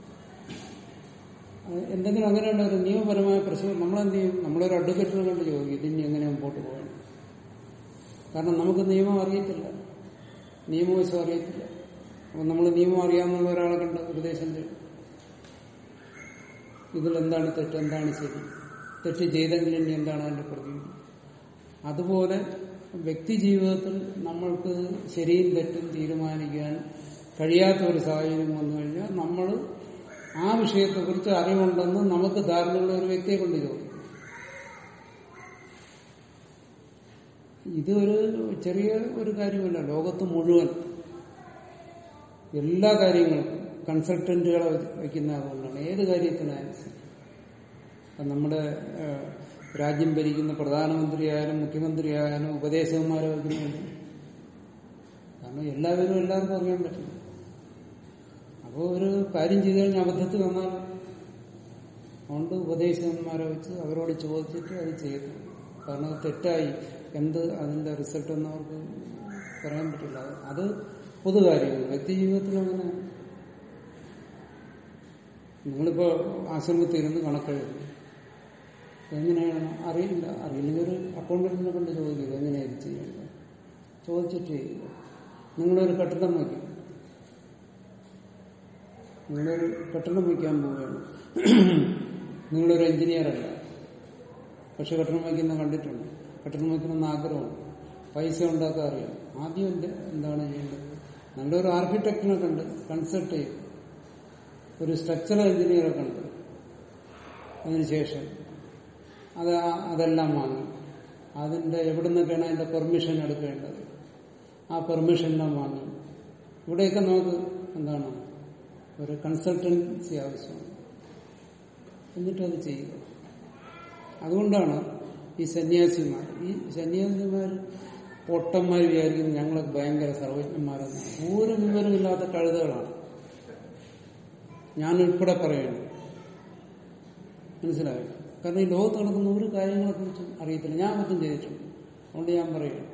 അത് എന്തെങ്കിലും അങ്ങനെയുള്ള ഒരു നിയമപരമായ പ്രശ്നം നമ്മളെന്ത് ചെയ്യും നമ്മളൊരു അഡ്വക്കേറ്റിനെ കണ്ട് ചോദിക്കും ഇതിനി എങ്ങനെ മുമ്പോട്ട് പോകണം കാരണം നമുക്ക് നിയമം അറിയത്തില്ല നിയമവശം അറിയത്തില്ല അപ്പൊ നമ്മൾ നിയമം അറിയാവുന്ന ഒരാളെ കണ്ട് ഉപദേശം ചെയ്യും ഇതിലെന്താണ് തെറ്റ് എന്താണ് ശരി തെറ്റ് ചെയ്തെങ്കിൽ ഇനി എന്താണ് അതിന്റെ പ്രതി അതുപോലെ വ്യക്തി ജീവിതത്തിൽ നമ്മൾക്ക് ശരിയും തെറ്റും തീരുമാനിക്കാൻ കഴിയാത്ത ഒരു സാഹചര്യം വന്നു കഴിഞ്ഞാൽ നമ്മൾ ആ വിഷയത്തെക്കുറിച്ച് അറിവുണ്ടെന്ന് നമുക്ക് ധാരണയുള്ള ഒരു വ്യക്തിയെ കൊണ്ട് ചോദിക്കും ഇത് ഒരു ചെറിയ ഒരു കാര്യമല്ല ലോകത്ത് മുഴുവൻ എല്ലാ കാര്യങ്ങൾക്കും കൺസൾട്ടന്റുകളെ വയ്ക്കുന്ന അതുകൊണ്ടാണ് ഏത് കാര്യത്തിനായാലും ശരി. ഇപ്പം നമ്മുടെ ഏഹ്, രാജ്യം ഭരിക്കുന്ന പ്രധാനമന്ത്രിയായാലും മുഖ്യമന്ത്രിയായാലും ഉപദേശകന്മാരെ വയ്ക്കുന്നുണ്ട് കാരണം എല്ലാവരും എല്ലാവർക്കും അറിയാൻ പറ്റില്ല അപ്പോൾ ഒരു കാര്യം ചെയ്തു കഴിഞ്ഞാൽ അബദ്ധത്തിൽ വന്നാൽ അതുകൊണ്ട് ഉപദേശകന്മാരെ വെച്ച് അവരോട് ചോദിച്ചിട്ട് അത് ചെയ്തു കാരണം അത് തെറ്റായി എന്ത് അതിന്റെ റിസൾട്ട് എന്ന് അവർക്ക് പറയാൻ പറ്റില്ല അത് പൊതുകാര്യങ്ങൾ വ്യക്തി ജീവിതത്തിൽ അങ്ങനെ നിങ്ങളിപ്പോ ആശ്രമത്തിൽ ഇരുന്ന് കണക്കെഴുതും എങ്ങനെയാണ് അറിയില്ല അറിയില്ലെങ്കിൽ ഒരു അക്കൗണ്ടന്റിനെ കൊണ്ട് ചോദിക്കുക എങ്ങനെയാണ് ഇത് ചെയ്യേണ്ടത് ചോദിച്ചിട്ട് ചെയ്യുക നിങ്ങളൊരു കെട്ടിടം വയ്ക്കും നിങ്ങളൊരു കെട്ടിടം വയ്ക്കാൻ പോവുകയാണ് നിങ്ങളൊരു എഞ്ചിനീയർ അല്ല പക്ഷെ കെട്ടിടം വയ്ക്കുന്ന കണ്ടിട്ടുണ്ട് കെട്ടിടം വയ്ക്കണമെന്ന് ആഗ്രഹമുണ്ട് പൈസ ഉണ്ടാക്കാൻ അറിയാം ആദ്യം എന്ത് എന്താണ് ചെയ്യേണ്ടത് നല്ലൊരു ആർക്കിടെക്റ്റിനെ കണ്ട് കൺസൾട്ട് ചെയ്യും ഒരു സ്ട്രക്ചറൽ എഞ്ചിനീയറെ കണ്ട് അതിനുശേഷം അത് ആ- അതെല്ലാം വാങ്ങി അതിന്റെ എവിടെ നിന്നൊക്കെയാണ് അതിന്റെ പെർമിഷൻ എടുക്കേണ്ടത് ആ പെർമിഷനെല്ലാം വാങ്ങി ഇവിടെയൊക്കെ നമുക്ക് എന്താണ് ഒരു കൺസൾട്ടൻസി ആവശ്യമാണ് എന്നിട്ടത് ചെയ്യുക അതുകൊണ്ടാണ് ഈ സന്യാസിമാർ ഈ സന്യാസിമാർ പൊട്ടന്മാർ വിചാരിക്കുന്നത് ഞങ്ങളൊക്കെ ഭയങ്കര സർവജ്ഞന്മാരെന്ന് ഒരു വിവരമില്ലാത്ത കഴുതകളാണ് ഞാൻ ഉൾപ്പെടെ പറയുന്നു മനസ്സിലായോ കാരണം ഈ ലോകത്ത് നടക്കുന്ന ഒരു കാര്യങ്ങളെ കുറിച്ചും അറിയത്തില്ല ഞാൻ അബദ്ധം ചെയ്തിട്ടുണ്ട് അതുകൊണ്ട് ഞാൻ പറയുന്നു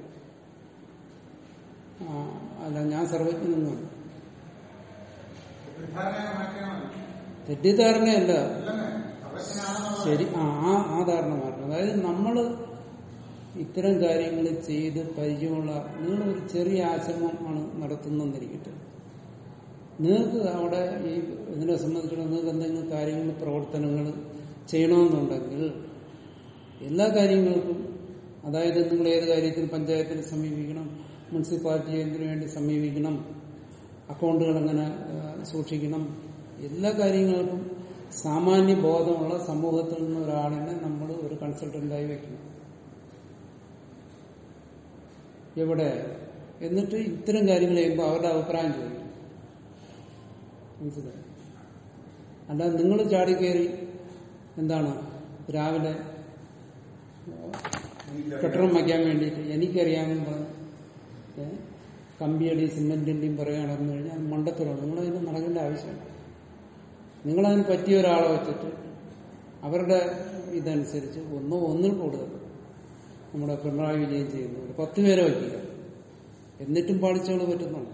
ആ, അല്ല ഞാൻ സർവജ്ഞനൊന്നുമല്ല ധാരണയൊക്കെ മാറ്റിയാൽ മതി തെറ്റിദ്ധാരണയല്ല അല്ലെന്നേ സർവജ്ഞനാണെന്നുള്ള ശരി ആ ആ- ആ ധാരണ മാറ്റണം അതായത് നമ്മൾ ഇത്തരം കാര്യങ്ങൾ ചെയ്ത് പരിചയമുള്ള നിങ്ങൾ ഒരു ചെറിയ ആശ്രമം ആണ് നടത്തുന്നെന്നിരിക്കട്ടെ നിങ്ങൾക്ക് അവിടെ ഈ ഇതിനെ സംബന്ധിച്ചുള്ള നിങ്ങൾക്ക് എന്തെങ്കിലും കാര്യങ്ങൾ പ്രവർത്തനങ്ങൾ ചെയ്യണമെന്നുണ്ടെങ്കിൽ എല്ലാ കാര്യങ്ങൾക്കും അതായത് നിങ്ങൾ ഏത് കാര്യത്തിൽ പഞ്ചായത്തിൽ സമീപിക്കണം മുനിസിപ്പാലിറ്റി എന്തിനു വേണ്ടി സമീപിക്കണം അക്കൗണ്ടുകൾ എങ്ങനെ ആ, സൂക്ഷിക്കണം എല്ലാ കാര്യങ്ങൾക്കും സാമാന്യ ബോധമുള്ള സമൂഹത്തിൽ നിന്ന് ഒരാളിനെ നമ്മൾ ഒരു കൺസൾട്ടന്റായി വെക്കണം എവിടെ എന്നിട്ട് ഇത്തരം കാര്യങ്ങൾ ചെയ്യുമ്പോൾ അവരുടെ അഭിപ്രായം ചോദിക്കും മനസ്സിലായി അല്ലാതെ നിങ്ങൾ ചാടിക്കയറി എന്താണ് രാവിലെ കെട്ടിടം വയ്ക്കാൻ വേണ്ടിയിട്ട് എനിക്കറിയാമെന്ന് പറഞ്ഞു ഏ? കമ്പിയടി സിമെന്റിന്റെയും പറയുകയാണെന്ന് കഴിഞ്ഞാൽ അത് മണ്ടത്തരമാണ് നിങ്ങളതിന് നടക്കേണ്ട ആവശ്യമില്ല നിങ്ങളതിന് പറ്റിയ ഒരാളെ വെച്ചിട്ട് അവരുടെ ഇതനുസരിച്ച് ഒന്നോ ഒന്നിൽ കൂടുതൽ നമ്മുടെ പിണറായി വിജയൻ ചെയ്യുന്നു ഒരു പത്ത് പേരെ വയ്ക്കുക എന്നിട്ടും പാളിച്ചകൾ പറ്റുന്നുണ്ട്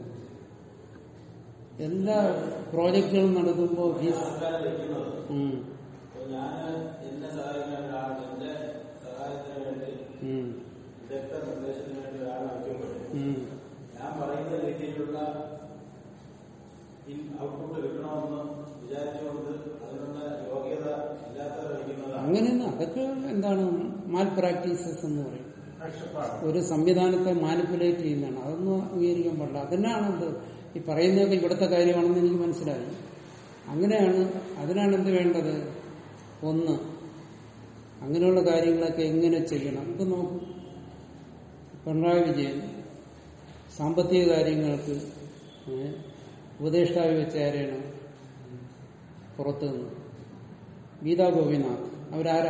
എല്ലാ പ്രോജക്റ്റുകളും നടത്തുമ്പോൾ ഫീസ് ആൾക്കാരെ വെക്കുന്നത് ഉം, അപ്പൊ ഞാൻ എന്നെ സഹായിക്കാൻ ഒരാൾ എന്റെ സഹായത്തിന് വേണ്ടി ഉം, വിദഗ്ധ നിർദ്ദേശത്തിന് വേണ്ടി ഒരാൾ വയ്ക്കുമ്പോൾ ഉം. ഞാൻ പറയുന്ന രീതിയിലുള്ള ഔട്ട്പുട്ട് കിട്ടണമെന്ന് വിചാരിച്ചുകൊണ്ട് അതിനുള്ള യോഗ്യത ഇല്ലാത്തവർ വയ്ക്കുന്നതാണ് അങ്ങനെയൊന്നും അതൊക്കെ എന്താണ് മാൽ പ്രാക്ടീസസ് എന്ന് പറയും കാഴ്ചപ്പാട് ഒരു സംവിധാനത്തെ മാനിപ്പുലേറ്റ് ചെയ്യുന്നതാണ് അതൊന്നും അംഗീകരിക്കാൻ പാടില്ല അതിനാണ് എന്ത് ഈ പറയുന്നതൊക്കെ ഇവിടുത്തെ കാര്യമാണെന്ന് എനിക്ക് മനസ്സിലായി അങ്ങനെയാണ് അതിനാണ് എന്ത് വേണ്ടത് ഒന്ന് അങ്ങനെയുള്ള കാര്യങ്ങളൊക്കെ എങ്ങനെ ചെയ്യണം ഇപ്പൊ നോക്കൂ പിണറായി വിജയൻ സാമ്പത്തിക കാര്യങ്ങൾക്ക് ഏ, ഉപദേഷ്ടാവ് വെച്ച ആരെയാണ് പുറത്തു നിന്ന് ഗീതാ ഗോപിനാഥ് അവരാരാ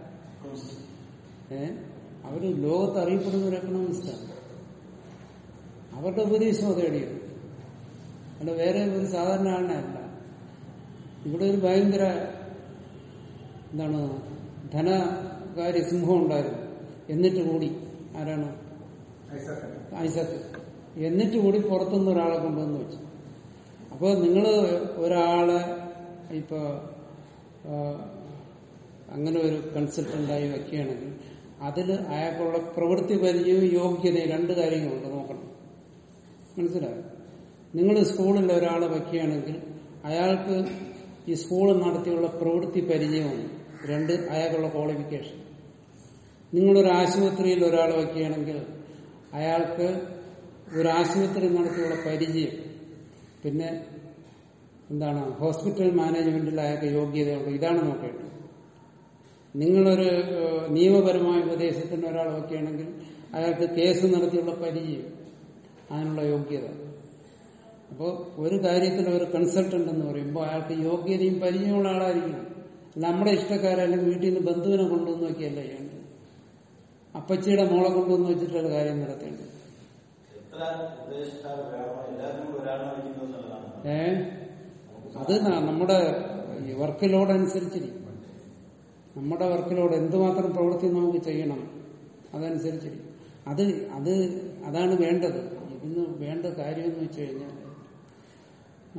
ഏ അവര് ലോകത്ത് അറിയപ്പെടുന്ന ഒരു എക്കണോമിസ്റ്റാണ് അവരുടെ ഉപദേശം തേടിയത് അല്ല വേറെ ഒരു സാധാരണ ആളിനെ അല്ല ഇവിടെ ഒരു ഭയങ്കര എന്താണ് ധനകാര്യ സിംഹം ഉണ്ടായിരുന്നു എന്നിട്ട് കൂടി ആരാണ് ഐസക് ഐസക് എന്നിട്ട് കൂടി പുറത്തുനിന്ന് ഒരാളെ കൊണ്ടുവന്ന് വെച്ചു അപ്പോൾ നിങ്ങൾ ഒരാളെ ഇപ്പൊ ആ, അങ്ങനെ ഒരു കൺസൾട്ടന്റായി വെക്കുകയാണെങ്കിൽ അതിൽ അയാൾക്കുള്ള പ്രവൃത്തി പരിചയവും യോഗ്യതയും രണ്ട് കാര്യങ്ങളുണ്ട് നോക്കണം മനസ്സിലായോ നിങ്ങൾ സ്കൂളിൽ ഒരാളെ വയ്ക്കുകയാണെങ്കിൽ അയാൾക്ക് ഈ സ്കൂൾ നടത്തിയുള്ള പ്രവൃത്തി പരിചയവും രണ്ട് അയാൾക്കുള്ള ക്വാളിഫിക്കേഷൻ നിങ്ങളൊരു ആശുപത്രിയിൽ ഒരാളെ വയ്ക്കുകയാണെങ്കിൽ അയാൾക്ക് ഒരു ആശുപത്രി നടത്തിയുള്ള പരിചയം പിന്നെ എന്താണ് ഹോസ്പിറ്റൽ മാനേജ്മെന്റിൽ അയാൾക്ക് യോഗ്യതയുണ്ട് ഇതാണ് നോക്കേണ്ടത് നിങ്ങളൊരു ഏഹ്, നിയമപരമായ ഉപദേശത്തിന് ഒരാളെ വയ്ക്കുകയാണെങ്കിൽ അയാൾക്ക് കേസ് നടത്തിയുള്ള പരിചയം അതിനുള്ള യോഗ്യത അപ്പോൾ ഒരു കാര്യത്തിൽ ഒരു കൺസൾട്ടന്റ് എന്ന് പറയുമ്പോൾ അയാൾക്ക് യോഗ്യതയും പരിചയമുള്ള ആളായിരിക്കണം നമ്മുടെ ഇഷ്ടക്കാരെ അല്ലെങ്കിൽ വീട്ടിൽ നിന്ന് ബന്ധുവിനെ കൊണ്ടുവന്ന് നോക്കിയല്ല ചെയ്യേണ്ടത് അപ്പച്ചിയുടെ മോളെ കൊണ്ടുവന്ന് വെച്ചിട്ടുള്ള കാര്യം നടത്തേണ്ടത് എത്ര ഉപദേഷ്ടാവ് വേണോ എല്ലാവരും കൂടി ഒരാളെ വയ്ക്കുന്നു എന്നുള്ളതാണ് ഏ അത് ന- നമ്മുടെ ഈ വർക്ക് ലോഡ് അനുസരിച്ചിരിക്കും നമ്മുടെ വർക്ക് ലോഡ് എന്തുമാത്രം പ്രവൃത്തി നമുക്ക് ചെയ്യണം അതനുസരിച്ചിരിക്കും അത് അത് അതാണ് വേണ്ടത് ഇതിന് വേണ്ട കാര്യം എന്ന് വെച്ച് കഴിഞ്ഞാൽ ആ,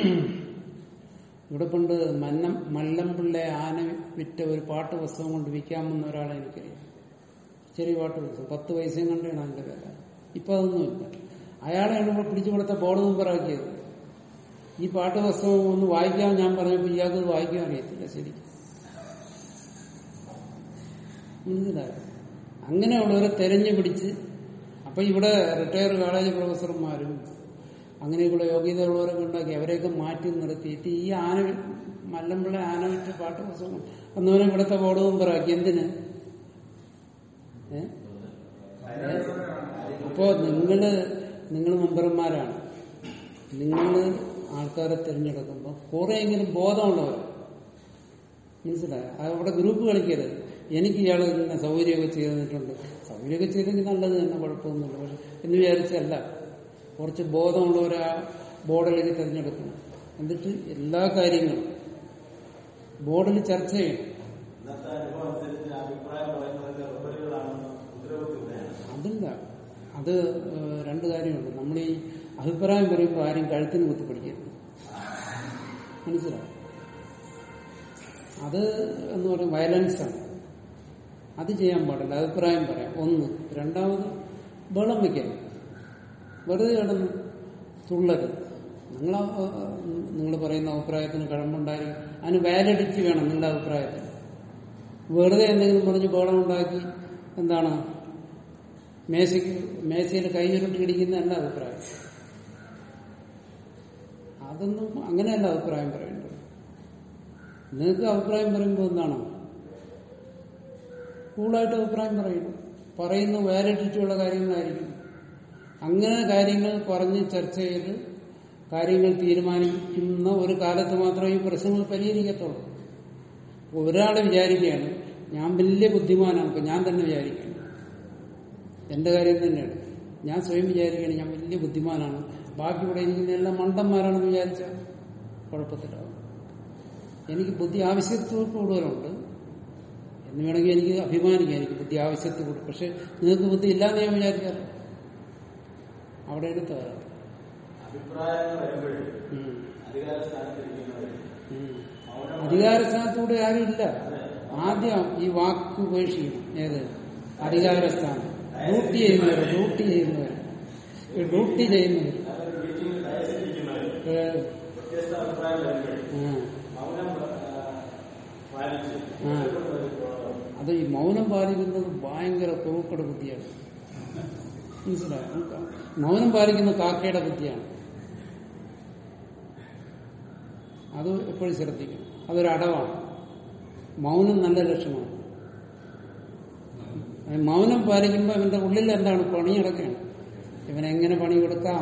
ഇവിടെ പണ്ട് മന്നം മല്ലംപിള്ളെ ആന വിറ്റ ഒരു പാട്ട് പുസ്തകം കൊണ്ട് വിൽക്കാമെന്ന ഒരാളെ എനിക്കറിയാം ചെറിയ പാട്ട് പുസ്തകം പത്ത് പൈസയും കണ്ടാണ് അതിന്റെ വില ഇപ്പൊ അതൊന്നുമില്ല അയാളെയാണ് ഇവിടെ പിടിച്ചു കൊടുത്ത ബോർഡ് മുമ്പറാക്കിയത് ഈ പാട്ട് പുസ്തകം ഒന്ന് വായിക്കാൻ ഞാൻ പറഞ്ഞപ്പോൾ ഇയാൾക്ക് ഇത് വായിക്കാൻ അറിയത്തില്ല ശരി മനസ്സിലായോ അങ്ങനെയുള്ളവരെ തെരഞ്ഞു പിടിച്ച് അപ്പൊ ഇവിടെ റിട്ടയർ കോളേജ് പ്രൊഫസർമാരും അങ്ങനെയൊക്കെയുള്ള യോഗ്യതയുള്ളവരൊക്കെ ഉണ്ടാക്കി അവരെയൊക്കെ മാറ്റി നിർത്തിയിട്ട് ഈ ആന മല്ലമ്പിള്ള ആന വിറ്റ് പാട്ട് പുസ്തകം ഒന്നവനെ ഇവിടുത്തെ ബോർഡ് മുമ്പറാക്കി എന്തിന് ഏ അപ്പോ നിങ്ങള് നിങ്ങൾ മെമ്പർമാരാണ് നിങ്ങള് ആൾക്കാരെ തിരഞ്ഞെടുക്കുമ്പോൾ കുറെയെങ്കിലും ബോധമുള്ളവർ മനസ്സിലായോ അത് അവിടെ ഗ്രൂപ്പ് കളിക്കരുത് എനിക്ക് ഇയാൾ ഇങ്ങനെ സൗകര്യമൊക്കെ ചെയ്ത് തന്നിട്ടുണ്ട് സൗകര്യമൊക്കെ ചെയ്തെങ്കിൽ നല്ലത് തന്നെ കുഴപ്പമൊന്നുമില്ല പക്ഷെ എന്ന് വിചാരിച്ചല്ല കുറച്ച് ബോധമുള്ളവരെ ആ ബോർഡിലേക്ക് തിരഞ്ഞെടുക്കണം എന്നിട്ട് എല്ലാ കാര്യങ്ങളും ബോർഡിൽ ചർച്ച ചെയ്യണം ഇന്നത്തെ അനുഭവം അനുസരിച്ച് അഭിപ്രായം പറയുന്നതൊക്കെ റബ്ബറുകളാണെന്ന് ഉത്തരവാദിത്തമാണ് അതില്ല അത് ഏഹ്, രണ്ട് കാര്യമുണ്ട് നമ്മൾ ഈ അഭിപ്രായം പറയുമ്പോൾ ആരും കഴുത്തിന് കുത്തി പിടിക്കരുത് മനസ്സിലാവും അത് എന്ന് പറയുന്നത് വയലൻസ് ആണ് അത് ചെയ്യാൻ പാടില്ല അഭിപ്രായം പറയാം ഒന്ന് രണ്ടാമത് ബഹളം വയ്ക്കരുത് വെറുതെ കിടന്ന് തുള്ളരുത് നിങ്ങൾ നിങ്ങൾ പറയുന്ന അഭിപ്രായത്തിന് കഴമ്പുണ്ടായിരിക്കും അതിന് വാലിഡിറ്റി വേണം നിങ്ങളുടെ അഭിപ്രായത്തിന് വെറുതെ എന്തെങ്കിലും പറഞ്ഞ് ബഹളം ഉണ്ടാക്കി എന്താണ് മേശയ്ക്ക് മേശയിൽ കൈയുരുട്ടി ഇടിക്കുന്ന അല്ല അഭിപ്രായം അതൊന്നും അങ്ങനെയല്ല അഭിപ്രായം പറയേണ്ടത് നിങ്ങൾക്ക് അഭിപ്രായം പറയുമ്പോൾ എന്താണ് കൂളായിട്ട് അഭിപ്രായം പറയുന്നു പറയുന്ന വാലിഡിറ്റിയുള്ള കാര്യങ്ങളായിരിക്കും അങ്ങനെ കാര്യങ്ങൾ പറഞ്ഞ് ചർച്ച ചെയ്ത് കാര്യങ്ങൾ തീരുമാനിക്കുന്ന ഒരു കാലത്ത് മാത്രമേ ഈ പ്രശ്നങ്ങൾ പരിഹരിക്കത്തുള്ളൂ ഒരാൾ വിചാരിക്കുകയാണ് ഞാൻ വലിയ ബുദ്ധിമാനാണ് ഇപ്പൊ ഞാൻ തന്നെ വിചാരിക്കുകയാണ് എന്റെ കാര്യം തന്നെയാണ് ഞാൻ സ്വയം വിചാരിക്കുകയാണ് ഞാൻ വലിയ ബുദ്ധിമാനാണ് ബാക്കി ഇവിടെ ഇരിക്കുന്ന എല്ലാം മണ്ടന്മാരാണെന്ന് വിചാരിച്ചാൽ കുഴപ്പത്തിലാവും എനിക്ക് ബുദ്ധി ആവശ്യത്തിൽ കൂടുതലുണ്ട് എന്ന് വേണമെങ്കിൽ എനിക്ക് അഭിമാനിക്കാം എനിക്ക് ബുദ്ധി ആവശ്യത്തിൽ കൂടുതൽ പക്ഷെ നിങ്ങൾക്ക് ബുദ്ധി ഇല്ലാന്ന് ഞാൻ വിചാരിക്കാറ് അവിടെ എടുത്താറ് അഭിപ്രായങ്ങൾ വരുമ്പോഴേ അധികാര സ്ഥാനത്തിരിക്കുന്നവർ ഉം. മൗനം അധികാരസ്ഥാനത്തൂടെ ആരും ഇല്ല ആദ്യം ഈ വാക്ക് ഉപേക്ഷിക്കണം ഏത് അധികാരസ്ഥാനം ഡ്യൂട്ടി ചെയ്യുന്നവർ ഡ്യൂട്ടി ചെയ്യുന്നവർ ഈ ഡ്യൂട്ടി ചെയ്യുന്നവർ ഒരു മീറ്റിംഗിൽ തയ്യാറിരിക്കുന്നവർ ഏ, വ്യത്യസ്ത അഭിപ്രായം വരുമ്പോഴേ ആ, മൗനം ആ, പാലിച്ച് ആ. ഒരു പ്രോഗ്രാം. അത് ഈ മൗനം പാലിക്കുന്നത് ഭയങ്കര തുറുക്കട ബുദ്ധിയാണ് മനസ്സിലായോ നമുക്ക് മൗനം പാലിക്കുന്ന കാക്കയുടെ ബുദ്ധിയാണ് അത് എപ്പോഴും ശ്രദ്ധിക്കണം അതൊരു അടവാണ് മൗനം നല്ല ലക്ഷണമാണ് അത് മൗനം പാലിക്കുമ്പോൾ അവന്റെ ഉള്ളിൽ എന്താണ് പണി കിടക്കുകയാണ് ഇവനെങ്ങനെ പണി കൊടുക്കാം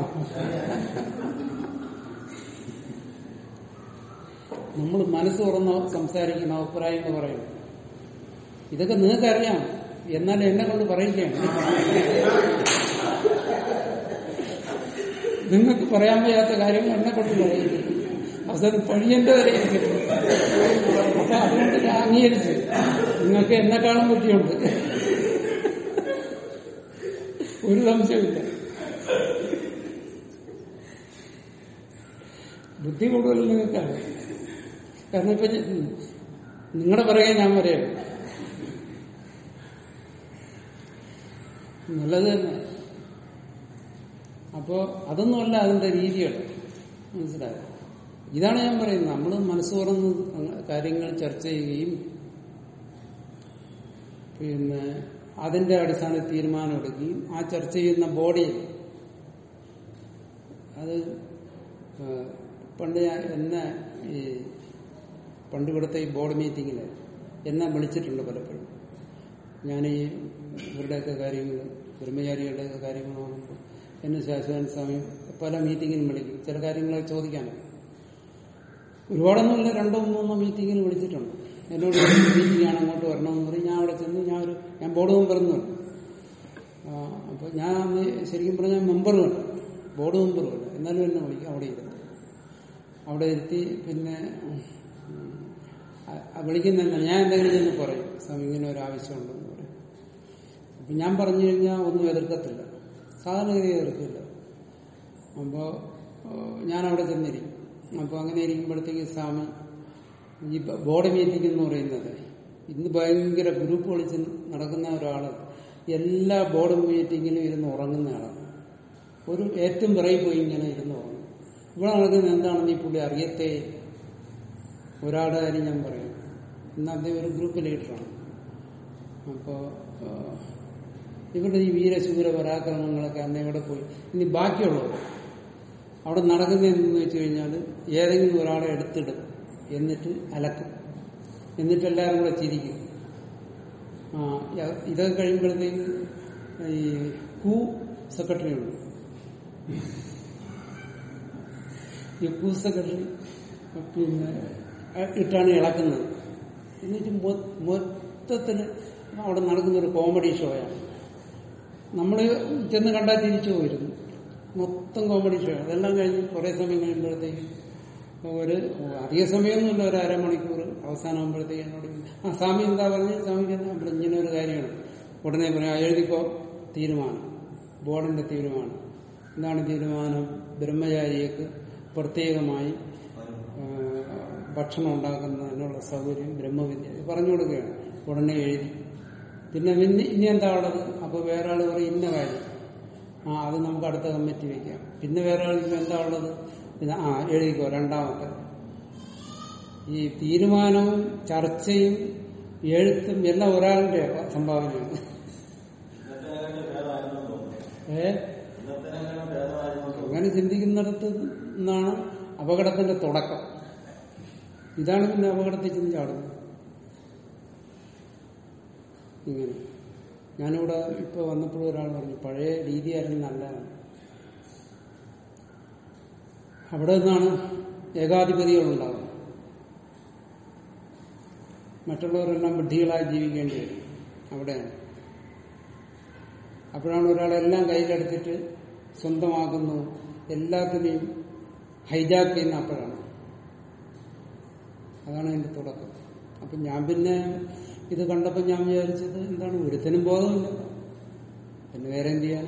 നമ്മൾ മനസ്സ് തുറന്ന് സംസാരിക്കുന്ന അഭിപ്രായങ്ങൾ പറയും ഇതൊക്കെ നിങ്ങൾക്കറിയാം എന്നാൽ എന്നെ കൊണ്ട് പറയിക്കുകയാണ് നിങ്ങൾക്ക് പറയാൻ വയ്യാത്ത കാര്യങ്ങൾ എന്നെ കൊണ്ട് പറയുന്നു അവസാനം പഴിയന്റെ വരെ ഇരിക്കുന്നു അപ്പൊ അതുകൊണ്ട് ഞാൻ അംഗീകരിച്ചു നിങ്ങൾക്ക് എന്നെക്കാളും ബുദ്ധിയുണ്ട് ഒരു സംശയമില്ല ബുദ്ധി കൂടുതൽ നിങ്ങൾക്കാണ് കാരണം ഇപ്പൊ നിങ്ങളുടെ പിറകെ ഞാൻ വരെയാണ് നല്ലത് തന്നെ അപ്പോ അതൊന്നുമല്ല അതിന്റെ രീതികൾ മനസ്സിലായോ ഇതാണ് ഞാൻ പറയുന്നത് നമ്മൾ മനസ്സ് തുറന്ന് കാര്യങ്ങൾ ചർച്ച ചെയ്യുകയും പിന്നെ അതിന്റെ അടിസ്ഥാന തീരുമാനം എടുക്കുകയും ആ ചർച്ച ചെയ്യുന്ന ബോഡി അത് ആ, പണ്ട് ഞാൻ എന്നെ ഈ പണ്ട് ഇവിടുത്തെ ഈ ബോർഡ് മീറ്റിങ്ങിൽ എന്നെ വിളിച്ചിട്ടുണ്ട് പലപ്പോഴും ഞാൻ ഈ ഇവരുടെയൊക്കെ കാര്യങ്ങൾ ബ്രഹ്മചാരികളുടെയൊക്കെ കാര്യങ്ങൾ നോക്കുമ്പോൾ എന്നെ ശാശ്വതൻ സ്വാമി പല മീറ്റിങ്ങിനും വിളിക്കും ചില കാര്യങ്ങളൊക്കെ ചോദിക്കാനൊക്കെ ഒരുപാടൊന്നുമില്ല രണ്ടോ മൂന്നോ മീറ്റിങ്ങിന് വിളിച്ചിട്ടുണ്ട് എന്നോട് മീറ്റിംഗ് ആണ് അങ്ങോട്ട് വരണമെന്ന് പറയും ഞാൻ അവിടെ ചെന്ന് ഞാൻ ഒരു ഞാൻ ബോർഡ് മെമ്പറൊന്നും അപ്പൊ ഞാൻ അന്ന് ശരിക്കും പറഞ്ഞാൽ മെമ്പറുമല്ല ബോർഡ് മെമ്പറുമല്ല എന്നാലും എന്നെ വിളിക്കും അവിടെ ഇരുന്നു അവിടെ ഇരുത്തി പിന്നെ ഉം, ആ വിളിക്കുന്ന എന്താ ഞാൻ എന്തെങ്കിലും ചെന്ന് പറയും സ്വാമി ഇങ്ങനെ ഒരു ആവശ്യമുണ്ടെന്ന് പറയും അപ്പൊ ഞാൻ പറഞ്ഞു കഴിഞ്ഞാൽ ഒന്നും എതിർക്കത്തില്ല സാധാരണഗതി എതിർക്കില്ല അപ്പോ ഏഹ്, ഞാൻ അവിടെ ചെന്നിരിക്കും അപ്പൊ അങ്ങനെ ഇരിക്കുമ്പോഴത്തേക്ക് സ്വാമി ഈ ബ- ബോർഡ് മീറ്റിംഗ് എന്ന് പറയുന്നത് ഇന്ന് ഭയങ്കര ഗ്രൂപ്പ് വിളിച്ച് നടക്കുന്ന ഒരാള് എല്ലാ ബോർഡ് മീറ്റിങ്ങിലും ഇരുന്ന് ഉറങ്ങുന്ന ആളാണ് ഒരു ഏറ്റവും പിറകിൽ പോയി ഇങ്ങനെ ഇരുന്ന് ഉറങ്ങും ഇവിടെ നടക്കുന്നത് എന്താണെന്ന് ഈ പുള്ളി അറിയത്തേ ഇല്ല. ഒരാളുടെ കാര്യം ഞാൻ പറയാം ഇന്ന് അദ്ദേഹം ഒരു ഗ്രൂപ്പ് ലീഡറാണ് അപ്പോ ആ, ഇവരുടെ ഈ വീരശൂര പരാക്രമങ്ങളൊക്കെ അന്ന് ഇവിടെ പോയി ഇനി ബാക്കിയുള്ളവർ അവിടെ നടക്കുന്ന എന്തെന്ന് വെച്ച് കഴിഞ്ഞാൽ ഏതെങ്കിലും ഒരാളെ എടുത്തിടും എന്നിട്ട് അലക്കും എന്നിട്ട് എല്ലാവരും കൂടെ ചിരിക്കും ആ യ- ഇതൊക്കെ കഴിയുമ്പോഴത്തേക്ക് ഈ കൂ സെക്രട്ടറി ഉണ്ട് ഈ കൂ സെക്രട്ടറി പിന്നെ ഇട്ടാണ് ഇളക്കുന്നത് എന്നിട്ട് മൊ- മൊത്തത്തില് അവിടെ നടക്കുന്ന ഒരു കോമഡി ഷോയാണ് നമ്മൾ ചെന്ന് കണ്ടാൽ തിരിച്ചു പോയിരുന്നു മൊത്തം കോമഡി ഷോ അതെല്ലാം കഴിഞ്ഞ് കുറെ സമയം കഴിയുമ്പോഴത്തേക്ക് ഒരു അധിക സമയമൊന്നുമില്ല ഒരു അരമണിക്കൂർ അവസാനമാകുമ്പോഴത്തേക്ക് എന്നോട് ആ സ്വാമി എന്താ പറഞ്ഞത് സ്വാമിക്ക് എന്താ പറഞ്ഞു ഇങ്ങനെ ഒരു കാര്യമാണ് ഉടനെ പറയാം "ആ, എഴുതിക്കോ തീരുമാനം ബോർഡിന്റെ തീരുമാനം എന്താണ് തീരുമാനം ബ്രഹ്മചാരിക്ക് പ്രത്യേകമായി ആ, ഭക്ഷണം ഉണ്ടാക്കുന്നതിനുള്ള സൗകര്യം ബ്രഹ്മവിദ്യ ഇത് പറഞ്ഞു കൊടുക്കുകയാണ് ഉടനെ എഴുതി പിന്നെ പിന്നെ ഇനി എന്താ ഉള്ളത് അപ്പൊ വേറെ ആള് പറയും ഇന്ന കാര്യം ആ അത് നമുക്ക് അടുത്ത കമ്മിറ്റി വെക്കാം പിന്നെ വേറെ ആൾ ചോദിക്കും, എന്താ ഉള്ളത് ഇത് ആ എഴുതിക്കോ രണ്ടാമത്തെ ഈ തീരുമാനവും ചർച്ചയും എഴുത്തും എല്ലാം ഒരാളുടെ സംഭാവനയാണ് ഇന്നത്തെ ഭേദമായിരുന്നു തോന്നുന്നു ഏ ഇന്നത്തെ ഭേദമായിരുന്നു തോന്നുന്നു അങ്ങനെ ചിന്തിക്കുന്നിടത്ത് നിന്നാണ് അപകടത്തിന്റെ തുടക്കം ഇതാണ് പിന്നെ അപകടത്തിൽ ചെന്ന് ചാടുന്നത് ഇങ്ങനെ ഞാനിവിടെ ഇപ്പൊ വന്നപ്പോഴും ഒരാൾ പറഞ്ഞു പഴയ രീതിയായിരുന്നു നല്ലതാണ് അവിടെ നിന്നാണ് ഏകാധിപതികൾ ഉണ്ടാകുന്നത് മറ്റുള്ളവരെല്ലാം ബുദ്ധികളായി ജീവിക്കേണ്ടി വരും അവിടെയാണ് അപ്പോഴാണ് ഒരാളെല്ലാം കയ്യിലെടുത്തിട്ട് സ്വന്തമാക്കുന്നു എല്ലാത്തിനെയും ഹൈജാക്ക് ചെയ്യുന്ന അപ്പോഴാണ് അതാണ് അതിന്റെ തുടക്കം അപ്പൊ ഞാൻ പിന്നെ ഇത് കണ്ടപ്പോൾ ഞാൻ വിചാരിച്ചത് എന്താണ് ഒരുത്തനും ബോധമില്ല പിന്നെ വേറെ എന്ത് ചെയ്യാൻ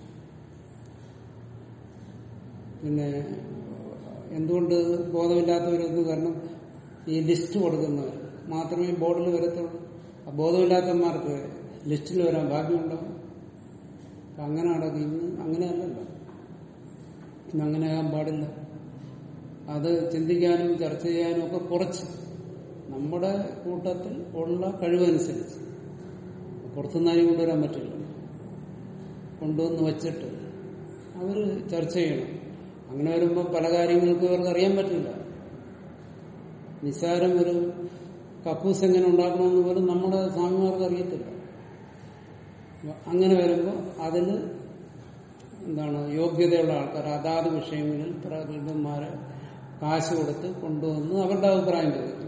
പിന്നെ എന്തുകൊണ്ട് ബോധമില്ലാത്തവരെന്ന് കാരണം ഈ ലിസ്റ്റ് കൊടുക്കുന്നവർ മാത്രമേ ബോർഡിൽ വരത്തുള്ളൂ ആ ബോധമില്ലാത്തവന്മാർക്ക് ലിസ്റ്റിൽ വരാൻ ഭാഗ്യമുണ്ടാവും അപ്പൊ അങ്ങനെ നടക്കും ഇന്ന് അങ്ങനെയല്ലല്ലോ ഇന്ന് അങ്ങനെയാകാൻ പാടില്ല അത് ചിന്തിക്കാനും ചർച്ച ചെയ്യാനും ഒക്കെ കുറച്ച് നമ്മുടെ കൂട്ടത്തിൽ ഉള്ള കഴിവനുസരിച്ച് പുറത്തുനിന്ന് ആരും കൊണ്ടുവരാൻ പറ്റില്ല കൊണ്ടുവന്ന് വച്ചിട്ട് അവർ ചർച്ച ചെയ്യണം അങ്ങനെ വരുമ്പോൾ പല കാര്യങ്ങൾക്കും ഇവർക്ക് അറിയാൻ പറ്റില്ല നിസ്സാരം ഒരു കക്കൂസ് എങ്ങനെ ഉണ്ടാക്കണമെന്ന് പോലും നമ്മുടെ സ്വാമിമാർക്ക് അറിയത്തില്ല അപ്പൊ അങ്ങനെ വരുമ്പോൾ അതിന് എന്താണ് യോഗ്യതയുള്ള ആൾക്കാർ അതാത് വിഷയങ്ങളിൽ പ്രഗത്ഭന്മാരെ കാശ് കൊടുത്ത് കൊണ്ടുവന്ന് അവരുടെ അഭിപ്രായം ചോദിക്കും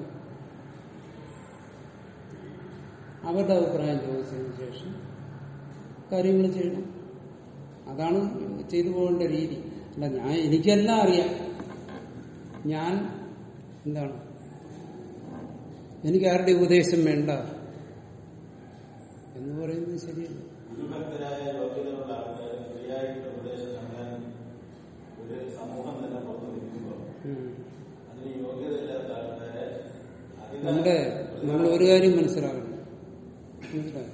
അവരുടെ അഭിപ്രായം ചോദിച്ചതിന് ശേഷം കാര്യങ്ങൾ ചെയ്യണം അതാണ് ചെയ്തു പോകേണ്ട രീതി അല്ല ഞാൻ എനിക്കെല്ലാം അറിയാം ഞാൻ എന്താണ് എനിക്ക് ആരുടെ ഉപദേശം വേണ്ട എന്ന് പറയുന്നത് ശരിയല്ല ഗുരുഭക്തരായ യോഗ്യതയുള്ള ആൾക്കാർ ശരിയായിട്ട് ഉപദേശം നൽകാൻ ഒരു സമൂഹം തന്നെ പുറത്തു നിൽക്കുമ്പോൾ ഉം. അതിന് യോഗ്യതയില്ലാത്ത ആൾക്കാരെ അധികം നമ്മുടെ നമ്മൾ ഒരു കാര്യം മനസ്സിലാക്കണം മനസ്സിലായോ?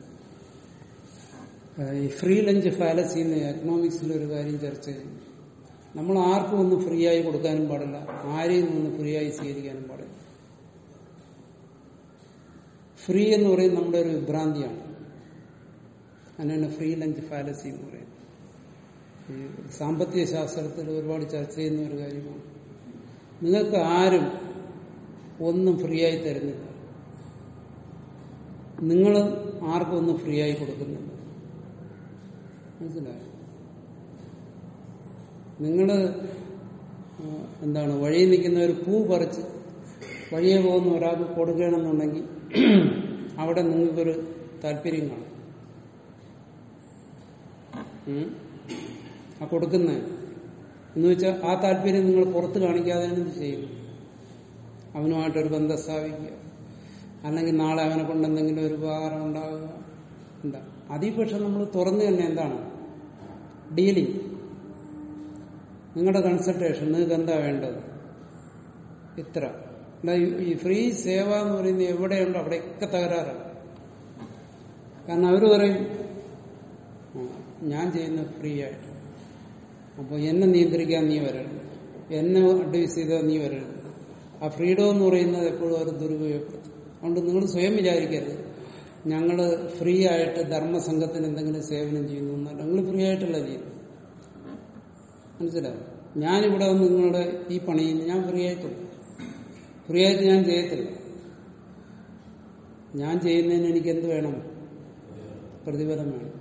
ആ, ഈ ഫ്രീ ലഞ്ച് ഫാലസി എന്ന് എക്കണോമിക്സിൽ ഒരു കാര്യം ചർച്ച ചെയ്യും നമ്മൾ ആർക്കും ഒന്നും ഫ്രീ ആയി കൊടുക്കാനും പാടില്ല ആരെയും ഒന്നും ഫ്രീ ആയി സ്വീകരിക്കാനും പാടില്ല ഫ്രീ എന്ന് പറയുന്നത് നമ്മുടെ ഒരു വിഭ്രാന്തിയാണ് അതിനാണ് ഫ്രീ ലഞ്ച് ഫാലസി എന്ന് പറയുന്നത് ഈ സാമ്പത്തിക ശാസ്ത്രത്തിൽ ഒരുപാട് ചർച്ച ചെയ്യുന്ന ഒരു കാര്യമാണ് നിങ്ങൾക്ക് ആരും ഒന്നും ഫ്രീ ആയി തരുന്നില്ല നിങ്ങൾ ആർക്കും ഒന്നും ഫ്രീ ആയി കൊടുക്കുന്നില്ല മനസ്സിലായോ നിങ്ങൾ എന്താണ് വഴിയിൽ നിൽക്കുന്ന ഒരു പൂ പറിച്ച് വഴിയെ പോകുന്ന ഒരാൾക്ക് കൊടുക്കണമെന്നുണ്ടെങ്കിൽ അവിടെ നിങ്ങൾക്കൊരു താല്പര്യം കാണും ഉം? ആ കൊടുക്കുന്ന എന്ന് വെച്ചാൽ ആ താല്പര്യം നിങ്ങൾ പുറത്ത് കാണിക്കാതെയാണ് ഇത് ചെയ്യുന്നത് അവനുമായിട്ടൊരു ബന്ധം സ്ഥാപിക്കുക അല്ലെങ്കിൽ നാളെ അവനെ കൊണ്ട് എന്തെങ്കിലും ഒരു ഉപകാരം ഉണ്ടാവുക എന്താ അതീ പക്ഷെ നമ്മൾ തുറന്നു തന്നെ എന്താണ് ഡീലിംഗ് നിങ്ങളുടെ കൺസൾട്ടേഷൻ നിങ്ങൾക്ക് എന്താ വേണ്ടത് ഇത്ര അല്ല ഈ- ഈ ഫ്രീ സേവ എന്ന് പറയുന്നത് എവിടെയുണ്ടോ അവിടെയൊക്കെ തകരാറാണ് കാരണം അവർ പറയും "ആ, ഞാൻ ചെയ്യുന്ന ഫ്രീ ആയിട്ട് അപ്പോൾ എന്നെ നിയന്ത്രിക്കാൻ നീ വരരുത് എന്നെ അഡ്വൈസ് ചെയ്താൽ നീ വരരുത് ആ ഫ്രീഡം എന്ന് പറയുന്നത് എപ്പോഴും അവർ ദുരുപയോഗപ്പെടുത്തും അതുകൊണ്ട് നിങ്ങൾ സ്വയം വിചാരിക്കരുത് ഞങ്ങൾ ഫ്രീ ആയിട്ട് ധർമ്മസംഘത്തിന് എന്തെങ്കിലും സേവനം ചെയ്യുന്നു എന്നല്ല നിങ്ങൾ ഫ്രീ ആയിട്ടല്ല ചെയ്യുന്നത് മനസ്സിലായോ ഞാനിവിടെ വന്ന് നിങ്ങളുടെ ഈ പണി ചെയ്യുന്നു ഞാൻ ഫ്രീ ആയിട്ടില്ല ഫ്രീ ആയിട്ട് ഞാൻ ചെയ്യത്തില്ല ഞാൻ ചെയ്യുന്നതിന് എനിക്ക് എന്ത് വേണം പ്രതിഫലം വേണം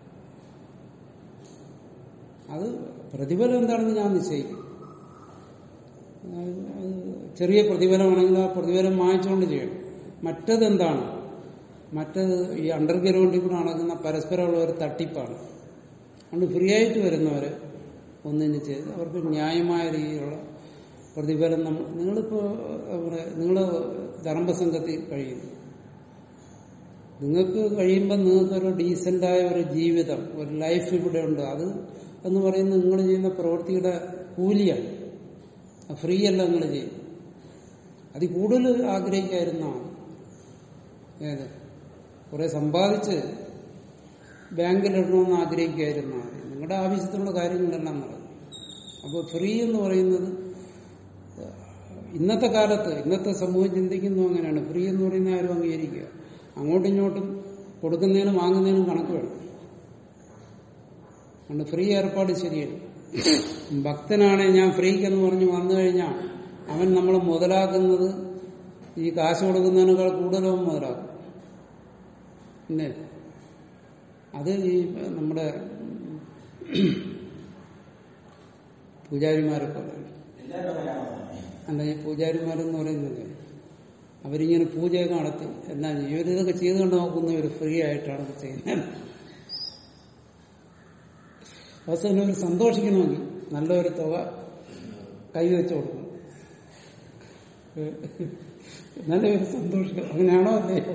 അത് പ്രതിഫലം എന്താണെന്ന് ഞാൻ നിശ്ചയിക്കും അത് അത് ചെറിയ പ്രതിഫലമാണെങ്കിൽ ആ പ്രതിഫലം വാങ്ങിച്ചുകൊണ്ട് ചെയ്യണം മറ്റത് എന്താണ് മറ്റത് ഈ അണ്ടർഗ്രൗണ്ടിൽ കൂടെ നടക്കുന്ന പരസ്പരമുള്ള ഒരു തട്ടിപ്പാണ് അതുകൊണ്ട് ഫ്രീ ആയിട്ട് വരുന്നവര് ഒന്നിന് ചെയ്ത് അവർക്ക് ന്യായമായ രീതിയിലുള്ള പ്രതിഫലം നമ്മൾ നിങ്ങളിപ്പോ അവിടെ നിങ്ങൾ ധർമ്മസംഘത്തിൽ കഴിയുന്നു നിങ്ങൾക്ക് കഴിയുമ്പോൾ നിങ്ങൾക്കൊരു ഡീസന്റായ ഒരു ജീവിതം ഒരു ലൈഫ് ഇവിടെ ഉണ്ട് അത് എന്ന് പറയുന്നത് നിങ്ങൾ ചെയ്യുന്ന പ്രവൃത്തിയുടെ കൂലിയാണ് ഫ്രീ അല്ല നിങ്ങൾ ചെയ്യും അത് കൂടുതൽ ആഗ്രഹിക്കായിരുന്നാണ് ഏത് കുറെ സമ്പാദിച്ച് ബാങ്കിലിടണമെന്ന് ആഗ്രഹിക്കായിരുന്നാണ് നിങ്ങളുടെ ആവശ്യത്തിനുള്ള കാര്യങ്ങളെല്ലാം നടക്കും അപ്പോൾ ഫ്രീ എന്ന് പറയുന്നത് ഇന്നത്തെ കാലത്ത് ഇന്നത്തെ സമൂഹം ചിന്തിക്കുന്നു അങ്ങനെയാണ് ഫ്രീ എന്ന് പറയുന്ന ആരും അംഗീകരിക്കുക അങ്ങോട്ടും ഇങ്ങോട്ടും കൊടുക്കുന്നതിനും വാങ്ങുന്നതിനും കണക്ക് വേണം അതുകൊണ്ട് ഫ്രീ ഏർപ്പാട് ശരിയാണ് ഭക്തനാണ് ഞാൻ ഫ്രീക്ക് എന്ന് പറഞ്ഞ് വന്നു കഴിഞ്ഞാൽ അവൻ നമ്മളെ മുതലാക്കുന്നത് ഈ കാശ് കൊടുക്കുന്നതിനേക്കാൾ കൂടുതലും മുതലാക്കും പിന്നെ അത് ഈ നമ്മുടെ പൂജാരിമാരൊക്കെ എല്ലാവരും അങ്ങനെയാണോ അല്ല ഈ പൂജാരിമാരെന്ന് പറയുന്നത് അവരിങ്ങനെ പൂജയൊക്കെ നടത്തി എന്നാ ഇവരിതൊക്കെ ചെയ്തുകൊണ്ട് നോക്കുന്ന ഒരു ഫ്രീ ആയിട്ടാണ് ഇത് ചെയ്യുന്നത് അവസാനം അവർ സന്തോഷിക്കണമെങ്കിൽ നല്ലൊരു തുക കൈവച്ച് കൊടുക്കണം നല്ലൊരു സന്തോഷിക്കണം അങ്ങനെയാണോ അല്ലയോ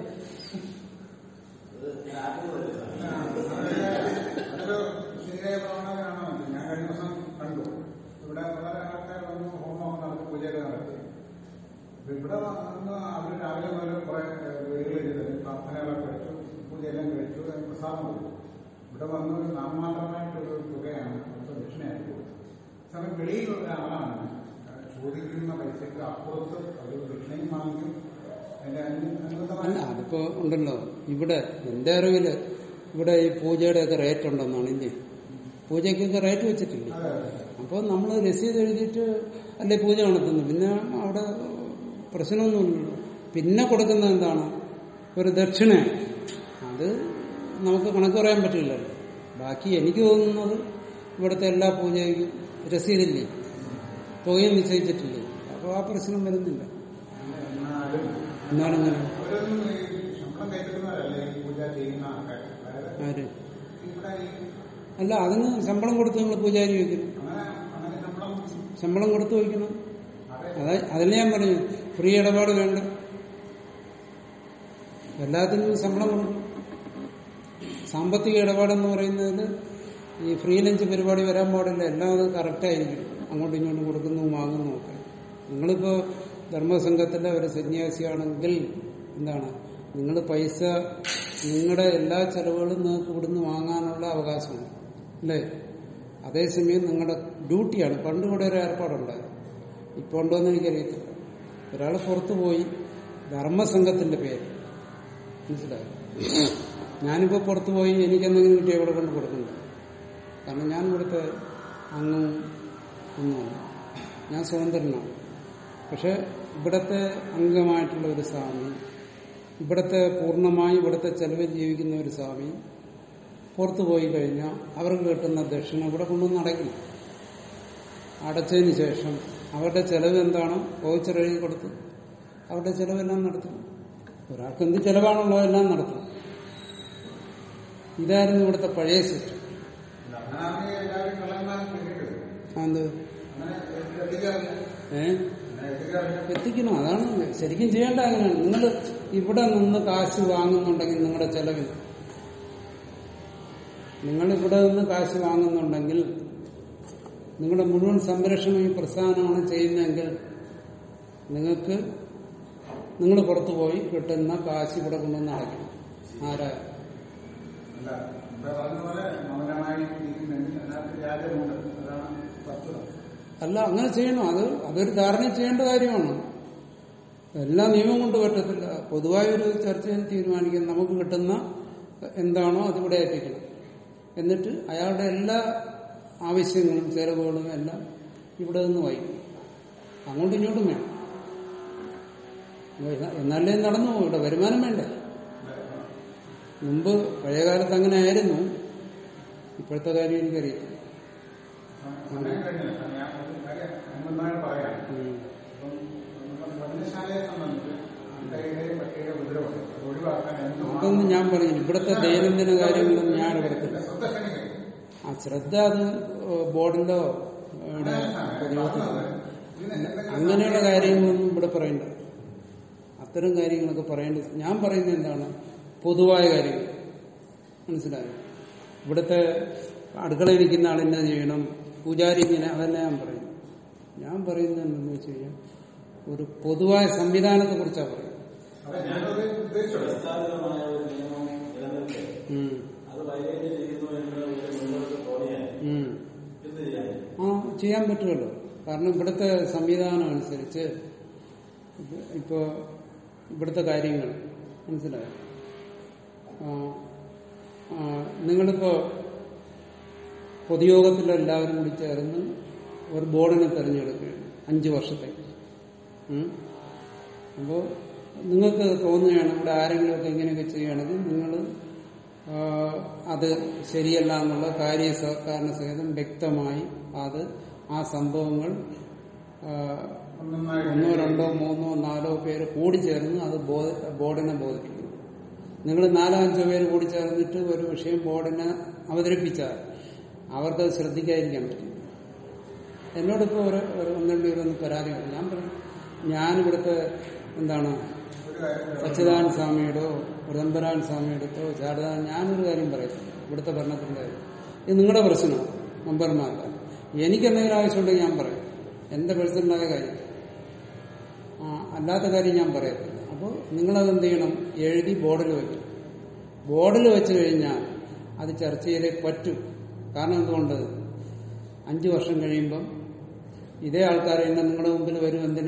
അതൊരു ശരിയായ പ്രവണതയാണോ ഞാൻ കഴിഞ്ഞ ദിവസം കണ്ടു ഇവിടെ വളരെ ആൾക്കാർ വന്ന് ഹോമം നടത്തി പൂജയൊക്കെ നടത്തി അപ്പൊ ഇവിടെ വന്ന് അവർ രാവിലെ മുതൽ കുറെ വീടുകൾ ചെയ്ത് പ്രാർത്ഥനകളൊക്കെ കഴിച്ചു പൂജയെല്ലാം കഴിച്ചു പ്രസാദം കൊടുത്തു ഇവിടെ വന്ന് ഒരു നാമമാത്രമായിട്ടൊരു തുകയാണ് ഇവിടുത്തെ ദക്ഷിണയായിട്ട് കൊടുത്തത് സമയം വെളിയിലുള്ള ആളാണ് ചോദിക്കുന്ന പൈസക്ക് അപ്പുറത്ത് ഒരു ദക്ഷിണയും വാങ്ങിക്കും അതിന്റെ അനു- അല്ല അനുബന്ധമായ അതിപ്പോ ഉണ്ടല്ലോ ഇവിടെ എന്റെ അറിവില് ഇവിടെ ഈ പൂജയുടെ ഒക്കെ റേറ്റ് ഉണ്ടെന്നാണ് ഇല്ലേ പൂജയ്ക്കൊക്കെ റേറ്റ് വെച്ചിട്ടില്ലേ അതെ അതെ അപ്പോൾ നമ്മൾ രസീത് എഴുതിയിട്ട് അല്ലേ പൂജ നടത്തുന്നു പിന്നെ അവിടെ പ്രശ്നമൊന്നുമില്ലല്ലോ പിന്നെ കൊടുക്കുന്നത് എന്താണ് ഒരു ദക്ഷിണ അത് നമുക്ക് കണക്ക് പറയാൻ പറ്റില്ലല്ലോ ബാക്കി എനിക്ക് തോന്നുന്നത് ഇവിടുത്തെ എല്ലാ പൂജയ്ക്കും രസീതില്ലേ തുകയും നിശ്ചയിച്ചിട്ടില്ലേ അപ്പോൾ ആ പ്രശ്നം വരുന്നില്ല എന്നാലും എന്നാലും ഇങ്ങനെ അവരൊന്നും ഈ ശമ്പളം കയറ്റുന്നവരല്ല ഈ പൂജ ചെയ്യുന്ന ആൾക്കാർ അതായത് ആര് ഇവിടെ ഈ അല്ല അതിന് ശമ്പളം കൊടുത്ത് നിങ്ങൾ പൂജാരി വെക്കുന്നു അങ്ങനെ ശമ്പളം കൊടുത്തു വയ്ക്കണം അതാ അതല്ലേ ഞാൻ പറഞ്ഞു ഫ്രീ ഇടപാട് വേണ്ട എല്ലാത്തിനും ശമ്പളം കൊടുക്കും സാമ്പത്തിക ഇടപാടെന്ന് പറയുന്നത് ഈ ഫ്രീ ലഞ്ച് പരിപാടി വരാൻ പാടില്ല എല്ലാം അത് കറക്റ്റായിരിക്കും അങ്ങോട്ടും ഇങ്ങോട്ടും കൊടുക്കുന്നു വാങ്ങുന്നു ഒക്കെ നിങ്ങളിപ്പോ ധർമ്മസംഘത്തിലെ ഒരു സന്യാസിയാണെങ്കിൽ എന്താണ് നിങ്ങൾ പൈസ നിങ്ങളുടെ എല്ലാ ചെലവുകളും നിങ്ങൾക്ക് ഇവിടുന്ന് വാങ്ങാനുള്ള അവകാശമാണ് അല്ലേ അതേസമയം നിങ്ങളുടെ ഡ്യൂട്ടിയാണ് പണ്ട് ഇവിടെ ഒരു ഏർപ്പാടുണ്ടായിരുന്നു ഇപ്പോൾ ഉണ്ടോയെന്ന് എനിക്കറിയത്തില്ല ഒരാൾ പുറത്തു പോയി ധർമ്മസംഘത്തിന്റെ പേര് മനസ്സിലായോ ഞാനിപ്പോ പുറത്തു പോയി എനിക്കെന്തെങ്കിലും കിട്ടിയ ഇവിടെ കൊണ്ട് കൊടുക്കണ്ട കാരണം ഞാൻ ഇവിടുത്തെ അംഗവും ഒന്നുമല്ല ഞാൻ സ്വതന്ത്രനാണ് പക്ഷെ ഇവിടത്തെ അംഗമായിട്ടുള്ള ഒരു സ്വാമി ഇവിടത്തെ പൂർണ്ണമായി ഇവിടുത്തെ ചെലവിൽ ജീവിക്കുന്ന ഒരു സ്വാമി പുറത്തു പോയി കഴിഞ്ഞാൽ അവർക്ക് കിട്ടുന്ന ദക്ഷിണ ഇവിടെ കൊണ്ടൊന്നും അടയ്ക്കില്ല അടച്ചതിന് ശേഷം അവരുടെ ചെലവ് എന്താണോ വൗച്ചർ എഴുതി കൊടുത്ത് അവരുടെ ചെലവെല്ലാം നടത്തും ഒരാൾക്ക് എന്ത് ചെലവാണുള്ളോ എല്ലാം നടത്തും ഇതായിരുന്നു ഇവിടുത്തെ പഴയ സിസ്റ്റം അങ്ങനാണെങ്കിൽ എല്ലാവരും കള്ളന്മാരും കേട്ടിട്ട് അത് അങ്ങനെ എത്തിക്കാറില്ല ഏ അങ്ങനെ എത്തിക്കാറില്ല എത്തിക്കണം അതാണ് ശരിക്കും ചെയ്യേണ്ട അങ്ങനെയാണ് നിങ്ങൾ ഇവിടെ നിന്ന് കാശ് വാങ്ങുന്നുണ്ടെങ്കിൽ നിങ്ങളുടെ ചെലവിൽ നിങ്ങൾ ഇവിടെ നിന്ന് കാശ് വാങ്ങുന്നുണ്ടെങ്കിൽ നിങ്ങളുടെ മുഴുവൻ സംരക്ഷണം ഈ പ്രസ്ഥാനമാണ് ചെയ്യുന്നതെങ്കിൽ നിങ്ങൾക്ക് നിങ്ങൾ പുറത്തു പോയി കിട്ടുന്ന കാശ് ഇവിടെ കൊണ്ടുവന്ന് അടയ്ക്കണം ആരാ അല്ല ഇവിടെ പറഞ്ഞ പോലെ മൗനമായി ഇരിക്കുന്നെങ്കിൽ അതിനകത്ത് വ്യാജമുണ്ട് അതാണ് വസ്തുത അല്ല അങ്ങനെ ചെയ്യണം അത് അതൊരു ധാരണ ചെയ്യേണ്ട കാര്യമാണ് എല്ലാ നിയമം കൊണ്ട് പറ്റത്തില്ല പൊതുവായ ഒരു ചർച്ചയിൽ തീരുമാനിക്കാൻ നമുക്ക് കിട്ടുന്ന എന്താണോ അതിവിടെ എത്തിക്കണം എന്നിട്ട് അയാളുടെ എല്ലാ ആവശ്യങ്ങളും ചെലവുകളും എല്ലാം ഇവിടെ നിന്ന് വായിക്കും അങ്ങോട്ടും ഇങ്ങോട്ടും വേണം എന്നാലേ നടന്നു പോകും ഇവിടെ വരുമാനം വേണ്ടേ മുമ്പ് പഴയകാലത്ത് അങ്ങനെ ആയിരുന്നു ഇപ്പോഴത്തെ കാര്യം എനിക്കറിയില്ല സമയം കഴിഞ്ഞില്ല ഞാൻ ഒരു കാര്യം മുൻപായി പറയാം ഉം. ഇപ്പം നമ്മുടെ ഭജനശാലയെ സംബന്ധിച്ച് അണ്ടയുടെയും പട്ടിയുടെ ഉപദ്രവമുണ്ട് അത് ഒഴിവാക്കാൻ എന്ത് അതൊന്നും ഞാൻ പറഞ്ഞു ഇവിടുത്തെ ദൈനംദിന കാര്യങ്ങളൊന്നും ഞാൻ ഇടപെടത്തില്ല ശ്രദ്ധ ക്ഷണിക്കും ആ ശ്രദ്ധ അത് ബോർഡിലോ ഇവിടെ പൊതുയോഗത്തിലോ അങ്ങനെയുള്ള കാര്യങ്ങളൊന്നും ഇവിടെ പറയണ്ട അത്തരം കാര്യങ്ങളൊക്കെ പറയേണ്ടത് ഞാൻ പറയുന്നത് എന്താണ് പൊതുവായ കാര്യങ്ങൾ മനസ്സിലായോ ഇവിടുത്തെ അടുക്കളയിൽ ഇരിക്കുന്ന ആൾ എന്നാ ചെയ്യണം പൂജാരി ഇങ്ങനെ അതല്ല ഞാൻ പറയും ഞാൻ പറയുന്നത് എന്താണെന്ന് വെച്ച് കഴിഞ്ഞാൽ ഒരു പൊതുവായ സംവിധാനത്തെ കുറിച്ചാണ് പറയുന്നത് അതെ ഞാനത് ഉദ്ദേശിച്ചത് വ്യവസ്ഥാപിതമായ ഒരു നിയമം നിലനിൽക്കെ ഉം. അത് വൈകല്യം ചെയ്യുന്നു എന്ന് ഒരു മുന്നോട്ട് തോന്നിയാൽ ഉം. എന്ത് ചെയ്യാൻ ആ ചെയ്യാൻ പറ്റുമല്ലോ കാരണം ഇവിടുത്തെ സംവിധാനം അനുസരിച്ച് ഇപ്പ- ഇപ്പോ ഇവിടുത്തെ കാര്യങ്ങൾ മനസ്സിലായോ ആ, ആ, നിങ്ങളിപ്പോ പൊതുയോഗത്തിൽ എല്ലാവരും കൂടി ചേർന്ന് ഒരു ബോർഡിനെ തെരഞ്ഞെടുക്കുകയാണ് അഞ്ചു വർഷത്തേക്ക് ഉം. അപ്പോ നിങ്ങൾക്ക് തോന്നുകയാണ് ഇവിടെ ആരെങ്കിലുമൊക്കെ ഇങ്ങനെയൊക്കെ ചെയ്യുകയാണെങ്കിൽ നിങ്ങൾ അത് ശരിയല്ല എന്നുള്ള കാര്യ കാരണ സഹിതം വ്യക്തമായി അത് ആ സംഭവങ്ങൾ ആ, ഒന്നൊന്നായി ഒന്നോ രണ്ടോ മൂന്നോ നാലോ പേര് കൂടി ചേർന്ന് അത് ബോധ- ബോർഡിനെ ബോധിപ്പിക്കുന്നു നിങ്ങൾ നാലോ അഞ്ചോ പേര് കൂടി ചേർന്നിട്ട് ഒരു വിഷയം ബോർഡിനെ അവതരിപ്പിച്ചാൽ അവർക്കത് ശ്രദ്ധിക്കാതിരിക്കാൻ പറ്റില്ല എന്നോടിപ്പോൾ ഒരു ഒരു ഒന്ന് രണ്ട് പേരൊന്ന് പരാതി പറഞ്ഞു ഞാൻ പറഞ്ഞു ഞാനിവിടുത്തെ എന്താണ് ഒരു കാര്യം സച്ചിദാനന്ദ സ്വാമിയുടെയോ ഉദംബരാൻ സ്വാമിയുടെയോ ശാരദാ ഞാനൊരു കാര്യം പറയത്തില്ല ഇവിടുത്തെ ഭരണത്തിന്റെ കാര്യം ഇത് നിങ്ങളുടെ പ്രശ്നമാണ് മെമ്പർമാരുടെ എനിക്ക് എന്തെങ്കിലും ആവശ്യമുണ്ടെങ്കിൽ ഞാൻ പറയും എന്റെ പേഴ്സണലായ കാര്യം ആ, അല്ലാത്ത കാര്യം ഞാൻ പറയത്തില്ല അപ്പോൾ നിങ്ങളത് എന്ത് ചെയ്യണം എഴുതി ബോർഡിൽ വയ്ക്കും ബോർഡിൽ വെച്ച് കഴിഞ്ഞാൽ അത് ചർച്ച ചെയ്തേ പറ്റും കാരണം എന്തുകൊണ്ട് അഞ്ചു വർഷം കഴിയുമ്പം ഇതേ ആൾക്കാർ തന്നെ നിങ്ങളുടെ മുമ്പിൽ വരും എന്തിന്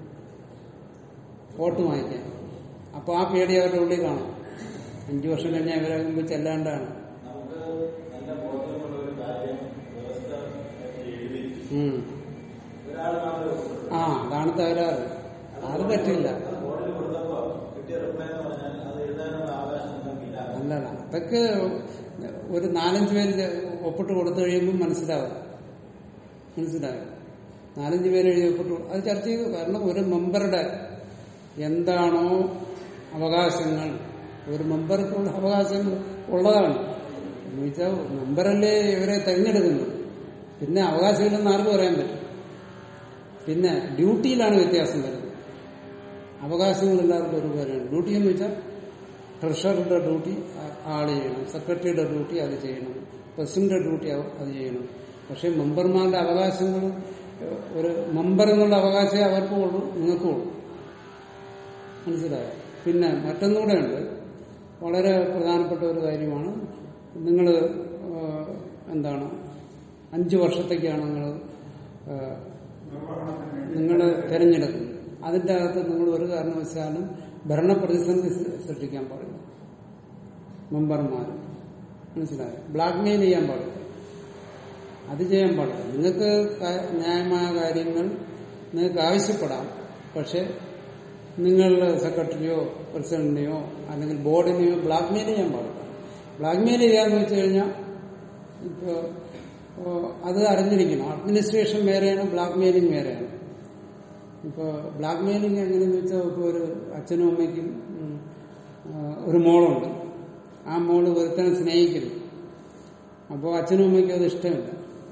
വോട്ട് വാങ്ങിക്കാൻ അപ്പൊ ആ പേടി അവരുടെ ഉള്ളിൽ കാണും അഞ്ചു വർഷം കഴിഞ്ഞാൽ ഇവരെ മുമ്പ് ചെല്ലാണ്ടാണ് നമുക്ക് നല്ല ബോധ്യമുള്ള ഒരു കാര്യം വ്യവസ്ഥ എഴുതി ഉം. ഒരാൾ മാത്രമേ ഒപ്പിട്ടുള്ളൂ. ആ അതാണ് തകരാറ് അത് പറ്റില്ല അത് ബോർഡിൽ കൊടുത്തപ്പോ കിട്ടിയ റിപ്ലൈ എന്ന് പറഞ്ഞാൽ അത് എഴുതാനുള്ള അവകാശം നിങ്ങൾക്കില്ല അല്ലല്ല അതൊക്കെ ഒരു നാലഞ്ച് പേര് ചെ- ഒപ്പിട്ട് കൊടുത്തു കഴിയുമ്പോൾ മനസ്സിലാവും മനസ്സിലാവും നാലഞ്ച് പേര് എഴുതി ഒപ്പിട്ട് കൊടു- അത് ചർച്ച ചെയ്തു കാരണം ഒരു മെമ്പറുടെ എന്താണോ അവകാശങ്ങൾ ഒരു മെമ്പർക്കുള്ള അവകാശങ്ങൾ ഉള്ളതാണ് എന്ന് വെച്ചാൽ മെമ്പറല്ലേ ഇവരെ തെരഞ്ഞെടുക്കുന്നത് പിന്നെ അവകാശമില്ലെന്ന് ആർക്കും പറയാൻ പറ്റും പിന്നെ ഡ്യൂട്ടിയിലാണ് വ്യത്യാസം വരുന്നത് അവകാശങ്ങൾ എല്ലാവർക്കും ഒരുപോലെയാണ് ഡ്യൂട്ടി എന്ന് വെച്ചാൽ ട്രഷറിന്റെ ഡ്യൂട്ടി ആ- ആള് ചെയ്യണം സെക്രട്ടറിയുടെ ഡ്യൂട്ടി അത് ചെയ്യണം പ്രസിഡന്റിന്റെ ഡ്യൂട്ടി അവ- അത് ചെയ്യണം പക്ഷെ മെമ്പർമാരുടെ അവകാശങ്ങൾ ഏഹ്, ഒരു മെമ്പർ എന്നുള്ള അവകാശമേ അവർക്കും ഉള്ളൂ നിങ്ങൾക്കും ഉള്ളൂ മനസ്സിലായോ പിന്നെ മറ്റൊന്നുകൂടെ ഉണ്ട് വളരെ പ്രധാനപ്പെട്ട ഒരു കാര്യമാണ് നിങ്ങൾ എന്താണ് അഞ്ചു വർഷത്തേക്കാണ് നിങ്ങൾ നിർവഹണത്തിന് നിങ്ങൾ തിരഞ്ഞെടുക്കുന്നത് അതിന്റെ അകത്ത് നിങ്ങൾ ഒരു കാരണവശാലും ഭരണപ്രതിസന്ധി സൃ- സൃഷ്ടിക്കാൻ പാടില്ല മെമ്പർമാർ മനസ്സിലായോ ബ്ലാക്ക് മെയിൽ ചെയ്യാൻ പാടില്ല അത് ചെയ്യാൻ പാടില്ല നിങ്ങൾക്ക് ക- ന്യായമായ കാര്യങ്ങൾ നിങ്ങൾക്ക് ആവശ്യപ്പെടാം പക്ഷെ നിങ്ങളുടെ സെക്രട്ടറിയോ പ്രസിഡന്റിനെയോ അല്ലെങ്കിൽ ബോർഡിനെയോ ബ്ലാക്ക് മെയിൽ ചെയ്യാൻ പാടില്ല ബ്ലാക്ക് മെയിൽ ചെയ്യാന്ന് വെച്ച് കഴിഞ്ഞാൽ ഇപ്പോ ഓ, അത് അറിഞ്ഞിരിക്കണം അഡ്മിനിസ്ട്രേഷൻ വേറെയാണ് ബ്ലാക്ക് മെയിലിംഗ് വേറെയാണ് ഇപ്പൊ ബ്ലാക്ക് മെയിലിംഗ് എങ്ങനെയെന്ന് വെച്ചാൽ ഇപ്പോൾ ഒരു അച്ഛനും അമ്മയ്ക്കും ഉം, ആ, ഒരു മോളുണ്ട് ആ മോള് ഒരുത്തനെ സ്നേഹിക്കുന്നു അപ്പോൾ അച്ഛനും അമ്മയ്ക്കും അത് ഇഷ്ടമില്ല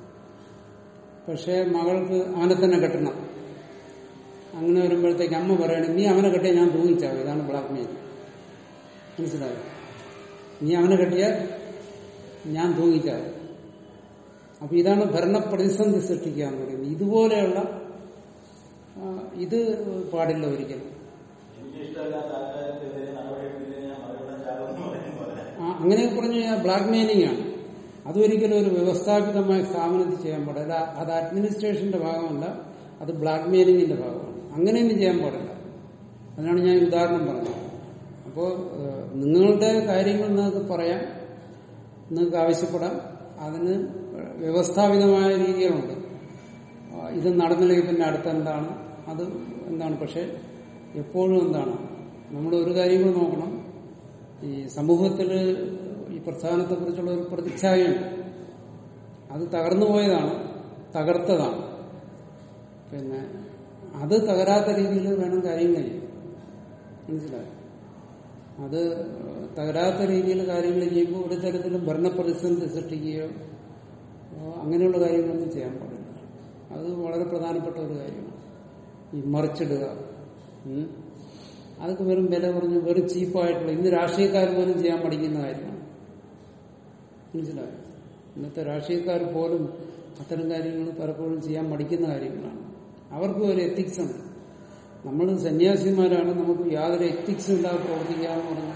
പക്ഷേ മകൾക്ക് അവനെ തന്നെ കെട്ടണം അങ്ങനെ വരുമ്പോഴത്തേക്ക് അമ്മ പറയണേ നീ അവനെ കെട്ടിയാൽ ഞാൻ തൂങ്ങിച്ചാവും ഇതാണ് ബ്ലാക്ക് മെയിൽ മനസ്സിലായോ നീ അവനെ കെട്ടിയാൽ ഞാൻ തൂങ്ങിച്ചാവും അപ്പൊ ഇതാണ് ഭരണപ്രതിസന്ധി സൃഷ്ടിക്കുക എന്ന് പറയുന്നത് ഇതുപോലെയുള്ള ആ, ഇത് പാടില്ല ഒരിക്കലും എനിക്ക് ഇഷ്ടമില്ലാത്ത ആൾക്കാർക്കെതിരെ നടപടിയെടുക്കുന്നതിന് ഞാൻ മറുപടി ചാകുമെന്ന് പറയും പോലെ ആ, അങ്ങനെ പറഞ്ഞു കഴിഞ്ഞാൽ ബ്ലാക്ക് മെയിലിംഗ് ആണ് അതൊരിക്കലും ഒരു വ്യവസ്ഥാപിതമായ സ്ഥാപനത്തിൽ ചെയ്യാൻ പാടില്ല അത് അഡ്മിനിസ്ട്രേഷന്റെ ഭാഗമല്ല അത് ബ്ലാക്ക് മെയിലിംഗിന്റെ ഭാഗമാണ് അങ്ങനെയൊന്നും ചെയ്യാൻ പാടില്ല അതിനാണ് ഞാൻ ഈ ഉദാഹരണം പറഞ്ഞത് അപ്പോൾ നിങ്ങളുടെ കാര്യങ്ങൾ നിങ്ങൾക്ക് പറയാം നിങ്ങൾക്ക് ആവശ്യപ്പെടാം അതിന് വ്യവസ്ഥാപിതമായ രീതികളുണ്ട് ആ, ഇത് നടന്നില്ലെങ്കിൽ പിന്നെ അടുത്തെന്താണ് അത് എന്താണ് പക്ഷെ എപ്പോഴും എന്താണ് നമ്മൾ ഒരു കാര്യം കൂടെ നോക്കണം ഈ സമൂഹത്തിൽ ഈ പ്രസ്ഥാനത്തെ കുറിച്ചുള്ള ഒരു പ്രതിച്ഛായയുണ്ട് അത് തകർന്നു പോയതാണ് തകർത്തതാണ് പിന്നെ അത് തകരാത്ത രീതിയിൽ വേണം കാര്യങ്ങൾ ചെയ്യാൻ മനസ്സിലായോ അത് തകരാത്ത രീതിയിൽ കാര്യങ്ങൾ ചെയ്യുമ്പോൾ ഒരു തരത്തിലും ഭരണപ്രതിസന്ധി സൃഷ്ടിക്കുകയോ ഏഹ് അങ്ങനെയുള്ള കാര്യങ്ങളൊന്നും ചെയ്യാൻ പാടില്ല അത് വളരെ പ്രധാനപ്പെട്ട ഒരു കാര്യമാണ് ഈ മറിച്ചിടുക ഉം. അതൊക്കെ വെറും വില കുറഞ്ഞ് വെറും ചീപ്പായിട്ടുള്ള ഇന്ന് രാഷ്ട്രീയക്കാർ പോലും ചെയ്യാൻ പഠിക്കുന്ന കാര്യമാണ് മനസ്സിലായോ ഇന്നത്തെ രാഷ്ട്രീയക്കാർ പോലും അത്തരം കാര്യങ്ങൾ പലപ്പോഴും ചെയ്യാൻ പഠിക്കുന്ന കാര്യങ്ങളാണ് അവർക്കും ഒരു എത്തിക്സ് ഉണ്ട് നമ്മൾ സന്യാസിമാരാണ് നമുക്ക് യാതൊരു എത്തിക്സും ഇല്ലാതെ പ്രവർത്തിക്കാന്ന് പറഞ്ഞാൽ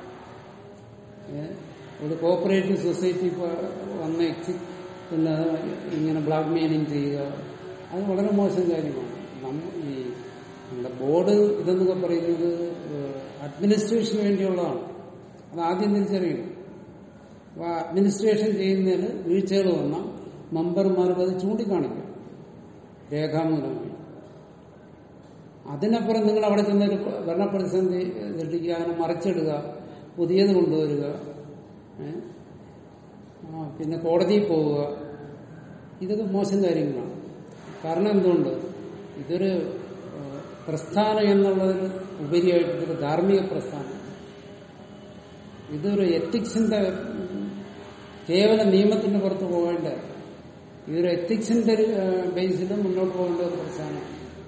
ഏ, ഒരു കോപ്പറേറ്റീവ് സൊസൈറ്റി വന്ന എക്സി പിന്നെ ഇങ്ങനെ ബ്ലാക്ക് മെയിലിംഗ് ചെയ്യുക അത് വളരെ മോശം കാര്യമാണ് നമ്മ ഈ നമ്മുടെ ബോർഡ് ഇതെന്നൊക്കെ പറയുന്നത് അഡ്മിനിസ്ട്രേഷന് വേണ്ടിയുള്ളതാണ് അത് ആദ്യം തിരിച്ചറിയണം അപ്പൊ അഡ്മിനിസ്ട്രേഷൻ ചെയ്യുന്നതിൽ വീഴ്ചകൾ വന്നാൽ മെമ്പർമാർക്ക് അത് ചൂണ്ടിക്കാണിക്കും രേഖാമൂലമായി അതിനപ്പുറം നിങ്ങൾ അവിടെ ചെന്നൊരു ഭരണപ്രതിസന്ധി സൃഷ്ടിക്കുക അതിനെ മറിച്ചിടുക പുതിയത് കൊണ്ടുവരിക ഏ? ആ, പിന്നെ കോടതിയിൽ പോവുക ഇതൊക്കെ മോശം കാര്യങ്ങളാണ് കാരണം എന്തുകൊണ്ട് ഇതൊരു ആ, പ്രസ്ഥാനം എന്നുള്ളതിന് ഉപരിയായിട്ട് ഇതൊരു ധാർമ്മിക പ്രസ്ഥാനം ഇതൊരു എത്തിക്സിന്റെ ഉം, കേവല നിയമത്തിന്റെ പുറത്ത് പോകേണ്ട ഇതൊരു എത്തിക്സിന്റെ ബേസിൽ മുന്നോട്ട് പോകേണ്ട ഒരു പ്രസ്ഥാനമാണ്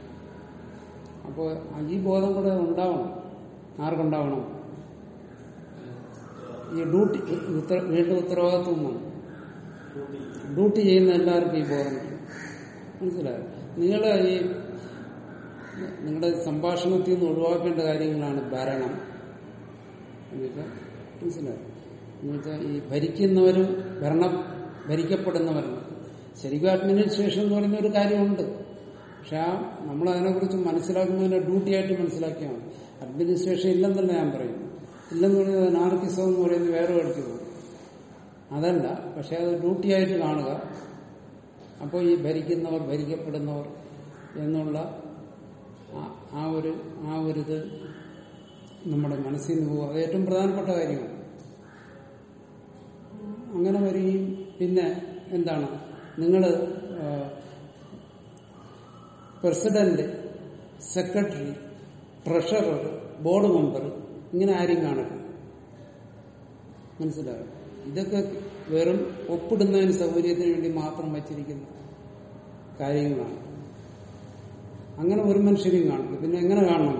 അപ്പോൾ ഈ ബോധം കൂടെ ഉണ്ടാവണം ആർക്കുണ്ടാവണം ഈ ഡ്യൂട്ടി ഉത്തര വീണ്ടും ഉത്തരവാദിത്വം വന്നു ഡ്യൂട്ടി ചെയ്യുന്ന എല്ലാവർക്കും ഈ ബോധം വേണം. മനസ്സിലായോ നിങ്ങൾ ഈ നിങ്ങളുടെ സംഭാഷണത്തിൽ നിന്ന് ഒഴിവാക്കേണ്ട കാര്യങ്ങളാണ് ഭരണം എന്നുവെച്ചാൽ മനസ്സിലായോ എന്നുവെച്ചാൽ ഈ ഭരിക്കുന്നവരും ഭരണം ഭരിക്കപ്പെടുന്നവരും ശരിക്കും അഡ്മിനിസ്ട്രേഷൻ എന്ന് പറയുന്ന ഒരു കാര്യമുണ്ട് പക്ഷെ ആ നമ്മൾ അതിനെക്കുറിച്ച് മനസ്സിലാക്കുന്നതിനെ ഡ്യൂട്ടി ആയിട്ട് മനസ്സിലാക്കിയാൽ മതി അഡ്മിനിസ്ട്രേഷൻ ഇല്ലെന്നല്ല ഞാൻ പറയുന്നു ഇല്ലെന്ന് പറയുന്നത് നാർക്കിസം എന്ന് പറയുന്നത് വേറെ പഠിച്ചു പോകും അതല്ല പക്ഷെ അത് ഡ്യൂട്ടി ആയിട്ട് കാണുക അപ്പോൾ ഈ ഭരിക്കുന്നവർ ഭരിക്കപ്പെടുന്നവർ എന്നുള്ള ആ- ആ ഒരു ആ ഒരു ഇത് നമ്മുടെ മനസ്സിൽ നിന്ന് പോകും അത് ഏറ്റവും പ്രധാനപ്പെട്ട കാര്യമാണ് അങ്ങനെ വരികയും പിന്നെ എന്താണ് നിങ്ങൾ president secretary treasurer board member ഇങ്ങനെ ആരും കാണരുത് മനസ്സിലായോ ഇതൊക്കെ വെറും ഒപ്പിടുന്നതിന് സൗകര്യത്തിന് വേണ്ടി മാത്രം വച്ചിരിക്കുന്ന കാര്യങ്ങളാണ് അങ്ങനെ ഒരു മനുഷ്യരെയും കാണില്ല പിന്നെ എങ്ങനെ കാണണം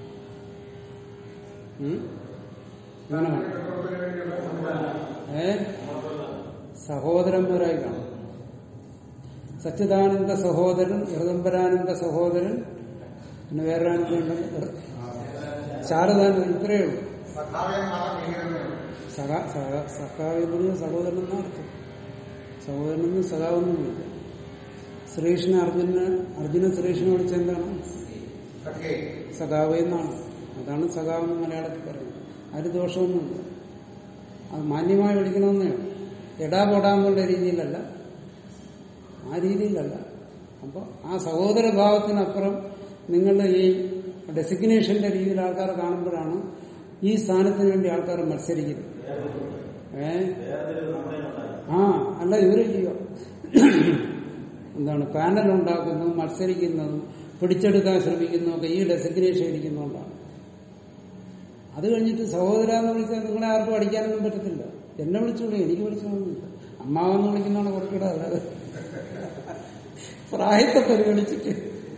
ഉം? എങ്ങനെ കാണണം ചക്രവർത്തിന് വേണ്ടിയുള്ള സംവിധാനം ഏ സഹോദരന്മാരായി കാണും സച്ചിദാനന്ദ സഹോദരൻ ഋതംബരാനന്ദ സഹോദരൻ പിന്നെ വേറെ ആനന്ദ ശാരദാനന്ദ ഇത്രയേ ഉള്ളൂ സഖാവെ നാളെ ഭീകരതയുള്ളൂ സഖ സഖ സഖാവെന്ന് സഹോദരൻ എന്നർത്ഥം സഹോദരനെന്ന് സഖാവൊന്നുമില്ല ശ്രീകൃഷ്ണ അർജുന അർജുന ശ്രീകൃഷ്ണനെ വിളിച്ച എന്താണ് സഖേ സഖാവ് എന്നാണ് അതാണ് സഖാവെന്ന് മലയാളത്തിൽ പറയുന്നത് അതിന് ദോഷമൊന്നുമില്ല അത് മാന്യമായി വിളിക്കണമെന്നേ ഉള്ളൂ. എടാ പൊടാന്നുള്ള രീതിയിലല്ല ആ രീതിയിലല്ല അപ്പൊ ആ സഹോദര ഭാവത്തിനപ്പുറം നിങ്ങളുടെ ഈ ഡെസിഗ്നേഷന്റെ രീതിയിൽ ആൾക്കാരെ കാണുമ്പോഴാണ് ഈ സ്ഥാനത്തിന് വേണ്ടി ആൾക്കാർ മത്സരിക്കുന്നത് ഏ വേറൊരു നമ്മളെ ഉണ്ടായി ആ അല്ല ഇവര് ചെയ്യുക എന്താണ് പാനൽ ഉണ്ടാക്കുന്നതും മത്സരിക്കുന്നതും പിടിച്ചെടുക്കാൻ ശ്രമിക്കുന്നതും ഒക്കെ ഈ ഡെസിഗ്നേഷൻ ഇരിക്കുന്നതുകൊണ്ടാണ് അത് കഴിഞ്ഞിട്ട് സഹോദര എന്ന് വിളിച്ചാൽ നിങ്ങളെ ആർക്കും അടിക്കാനൊന്നും പറ്റത്തില്ല എന്നെ വിളിച്ചോളൂ എനിക്ക് വിളിച്ചോളൂന്നില്ല അമ്മാവെന്ന് വിളിക്കുന്നതാണ് കുറച്ചുകൂടെ അല്ലാതെ പ്രായത്തെ പരിഗണിച്ചിട്ട്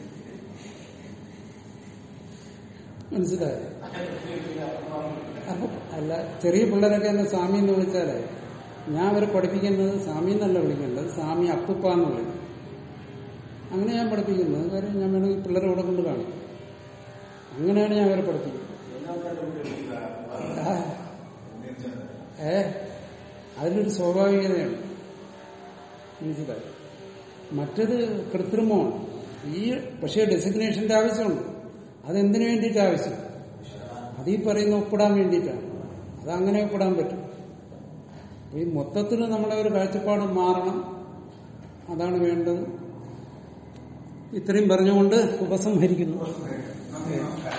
മനസ്സിലായോ അപ്പൊ അല്ല ചെറിയ പിള്ളേരൊക്കെ എന്നെ സ്വാമി എന്ന് വിളിച്ചാലേ ഞാൻ അവരെ പഠിപ്പിക്കുന്നത് സ്വാമി എന്നല്ല വിളിക്കേണ്ടത് സ്വാമി അപ്പുപ്പ എന്ന് വിളിക്കും അങ്ങനെ ഞാൻ പഠിപ്പിക്കുന്നത് കാര്യം ഞാൻ വേണമെങ്കിൽ പിള്ളേരെ ഇവിടെ കൊണ്ട് കാണും അങ്ങനെയാണ് ഞാൻ അവരെ പഠിപ്പിക്കുന്നത് ആ. ഏ അതിലൊരു സ്വാഭാവികതയാണ് മനസ്സിലായി മറ്റത് കൃത്രിമമാണ് ഈ പക്ഷേ ഡെസിഗ്നേഷന്റെ ആവശ്യമുണ്ട് അതെന്തിനു വേണ്ടിയിട്ട് ആവശ്യം അത് ഈ പറയുന്ന ഒപ്പിടാൻ വേണ്ടിയിട്ടാണ് അതങ്ങനെ ഒപ്പിടാൻ പറ്റും അപ്പൊ ഈ മൊത്തത്തിൽ നമ്മളെ ഒരു കാഴ്ചപ്പാട് മാറണം അതാണ് വേണ്ടത് ഇത്രയും പറഞ്ഞുകൊണ്ട് ഉപസംഹരിക്കുന്നു നന്ദി നമസ്കാരം